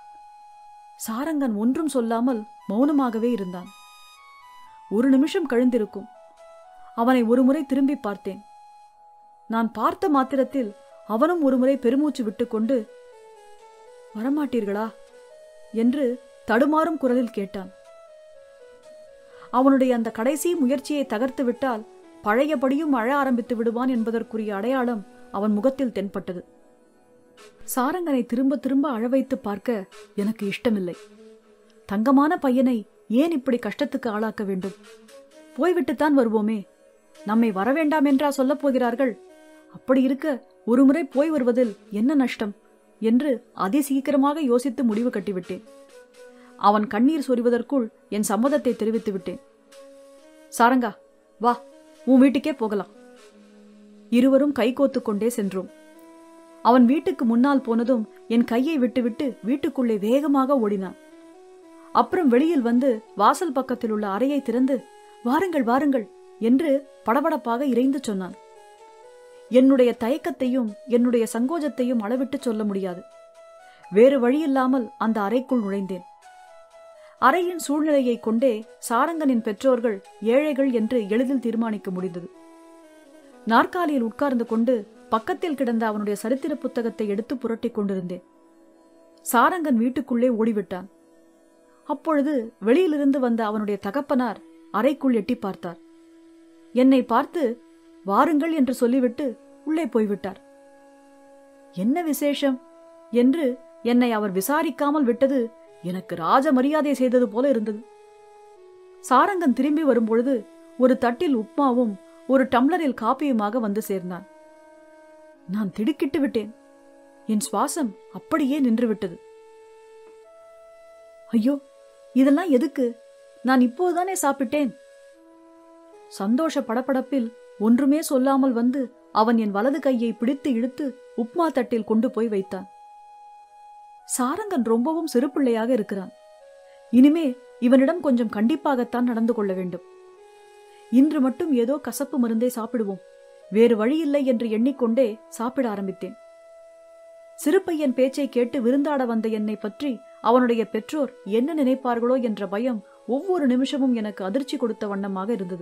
சாரங்கன் ஒன்றும் சொல்லாமல் மௌனமாகவே இருந்தான் ஒரு நிமிஷம் கழிந்திருக்கும் அவனை ஒருமுறை திரும்பி பார்த்தேன் நான் பார்த்த மாத்திரத்தில் அவனும் ஒருமுறை பெருமூச்சு விட்டுக்கொண்டு வரமாட்டீர்களா என்று தடுமாறும் குரலில் கேட்டான் அவனுடைய அந்த கடைசி முயற்சியை தகர்த்து விட்டால் பழையபடியும் அழ ஆரம்பித்து விடுவான் என்பதற்குரிய அடையாளம் அவன் முகத்தில் தென்பட்டது சாரங்கனை திரும்ப திரும்ப அழ வைத்து பார்க்க எனக்கு இஷ்டமில்லை தங்கமான பையனை ஏன் இப்படி கஷ்டத்துக்கு ஆளாக்க வேண்டும் போய்விட்டுத்தான் வருவோமே நம்மை வரவேண்டாம் என்றா சொல்லப் போகிறார்கள் அப்படி இருக்க ஒருமுறை போய் வருவதில் என்ன நஷ்டம் என்று அதிசீக்கிரமாக யோசித்து முடிவு கட்டிவிட்டேன் அவன் கண்ணீர் சொரிவதற்குள் என் சம்மதத்தை தெரிவித்து விட்டேன் சாரங்கா வா உன் வீட்டுக்கே போகலாம் இருவரும் கைகோத்து கொண்டே சென்றோம் அவன் வீட்டுக்கு முன்னால் போனதும் என் கையை விட்டுவிட்டு வீட்டுக்குள்ளே வேகமாக ஓடினான் அப்புறம் வெளியில் வந்து வாசல் பக்கத்தில் உள்ள அறையை திறந்து வாருங்கள் வாருங்கள் என்று படபடப்பாக இறைந்து சொன்னான் என்னுடைய தயக்கத்தையும் என்னுடைய சங்கோஜத்தையும் அளவிட்டு சொல்ல முடியாது வேறு வழியில்லாமல் அந்த அறைக்குள் நுழைந்தேன் அறையின் சூழ்நிலையை கொண்டே சாரங்கனின் பெற்றோர்கள் ஏழைகள் என்று எளிதில் தீர்மானிக்க முடிந்தது நாற்காலியில் உட்கார்ந்து கொண்டு பக்கத்தில் கிடந்த அவனுடைய சரித்திர புத்தகத்தை எடுத்து புரட்டிக் கொண்டிருந்தேன் சாரங்கன் வீட்டுக்குள்ளே ஓடிவிட்டான் அப்பொழுது வெளியிலிருந்து வந்த அவனுடைய தகப்பனார் அறைக்குள் எட்டி பார்த்தார் என்னை பார்த்து வாருங்கள் என்று சொல்லிவிட்டு உள்ளே போய்விட்டார் என்ன விசேஷம் என்று என்னை அவர் விசாரிக்காமல் விட்டது எனக்கு ராஜ மரியாதை செய்தது போல இருந்தது சாரங்கன் திரும்பி வரும்பொழுது ஒரு தட்டில் உப்மாவும் ஒரு டம்ளரில் காப்பியுமாக வந்து சேர்ந்தான் நான் திடுக்கிட்டு விட்டேன் என் சுவாசம் அப்படியே நின்றுவிட்டது ஐயோ இதெல்லாம் எதுக்கு நான் இப்போதுதானே சாப்பிட்டேன் சந்தோஷ படபடப்பில் ஒன்றுமே சொல்லாமல் வந்து அவன் என் வலது கையை பிடித்து இழுத்து உப்மா தட்டில் கொண்டு போய் வைத்தான் சாரங்கன் ரொம்பவும் சிறுபிள்ளையாக இருக்கிறான் இனிமே இவனிடம் கொஞ்சம் கண்டிப்பாகத்தான் நடந்து கொள்ள வேண்டும் இன்று மட்டும் ஏதோ கசப்பு மருந்தே சாப்பிடுவோம் வேறு வழியில்லை என்று எண்ணிக்கொண்டே சாப்பிட ஆரம்பித்தேன் சிறுபையன் பேச்சை கேட்டு விருந்தாட வந்த என்னை பற்றி அவனுடைய பெற்றோர் என்ன நினைப்பார்களோ என்ற பயம் ஒவ்வொரு நிமிஷமும் எனக்கு அதிர்ச்சி கொடுத்த வண்ணமாக இருந்தது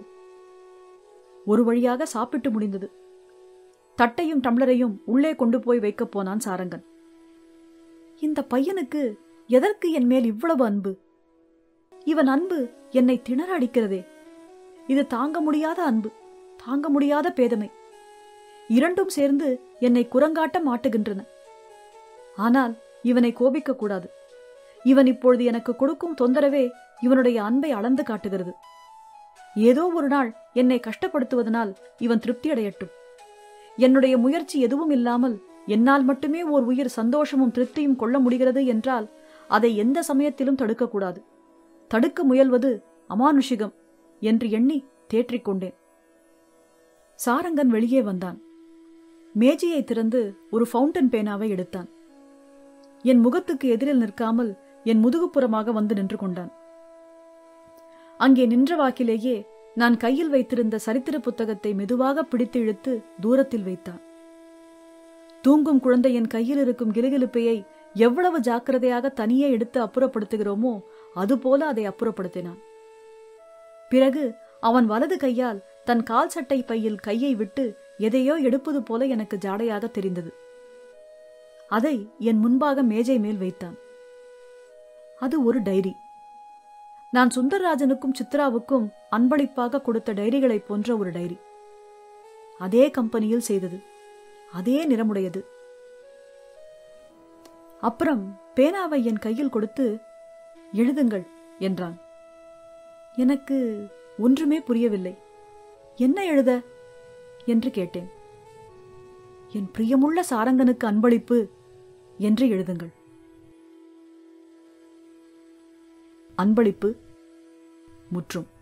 ஒரு வழியாக சாப்பிட்டு முடிந்தது தட்டையும் டம்ளரையும் உள்ளே கொண்டு போய் வைக்கப் போனான் சாரங்கன் இந்த பையனுக்கு எதற்கு என் மேல் இவ்வளவு அன்பு இவன் அன்பு என்னை திணற அடிக்கிறதே இது தாங்க முடியாத அன்பு தாங்க முடியாத பேதமை இரண்டும் சேர்ந்து என்னை குரங்காட்ட மாட்டுகின்றன ஆனால் இவனை கோபிக்க கூடாது இவன் இப்பொழுது எனக்கு கொடுக்கும் தொந்தரவே இவனுடைய அன்பை அளந்து காட்டுகிறது ஏதோ ஒரு நாள் என்னை கஷ்டப்படுத்துவதனால் இவன் திருப்தி அடையட்டும் என்னுடைய முயற்சி எதுவும் இல்லாமல் என்னால் மட்டுமே ஓர் உயிர் சந்தோஷமும் திருப்தியும் கொள்ள முடிகிறது என்றால் அதை எந்த சமயத்திலும் தடுக்கக்கூடாது தடுக்க முயல்வது அமானுஷிகம் என்று எண்ணி தேற்றிக்கொண்டேன் சாரங்கன் வெளியே வந்தான் மேஜையை திறந்து ஒரு ஃபவுண்டன் பேனாவை எடுத்தான் என் முகத்துக்கு எதிரில் நிற்காமல் என் முதுகுப்புறமாக வந்து நின்று கொண்டான் அங்கே நின்ற வாக்கிலேயே நான் கையில் வைத்திருந்த சரித்திர புத்தகத்தை மெதுவாக பிடித்து இழுத்து தூரத்தில் வைத்தான் தூங்கும் குழந்தையின் கையில் இருக்கும் கிலுகிலுப்பையை எவ்வளவு ஜாக்கிரதையாக தனியே எடுத்து அப்புறப்படுத்துகிறோமோ அதுபோல அதை அப்புறப்படுத்தினான் பிறகு அவன் வலது கையால் தன் கால் சட்டை பையில் கையை விட்டு எதையோ எடுப்பது போல எனக்கு ஜாடையாக தெரிந்தது அதை என் முன்பாக மேஜை மேல் வைத்தான் அது ஒரு டைரி நான் சுந்தரராஜனுக்கும் சித்ராவுக்கும் அன்பளிப்பாக கொடுத்த டைரிகளைப் போன்ற ஒரு டைரி அதே கம்பெனியில் செய்தது அதே நிறமுடையது அப்புறம் பேனாவை என் கையில் கொடுத்து எழுதுங்கள் என்றான் எனக்கு ஒன்றுமே புரியவில்லை என்ன எழுத என்று கேட்டேன் என் பிரியமுள்ள சாரங்கனுக்கு அன்பளிப்பு என்று எழுதுங்கள் அன்பளிப்பு முற்றும்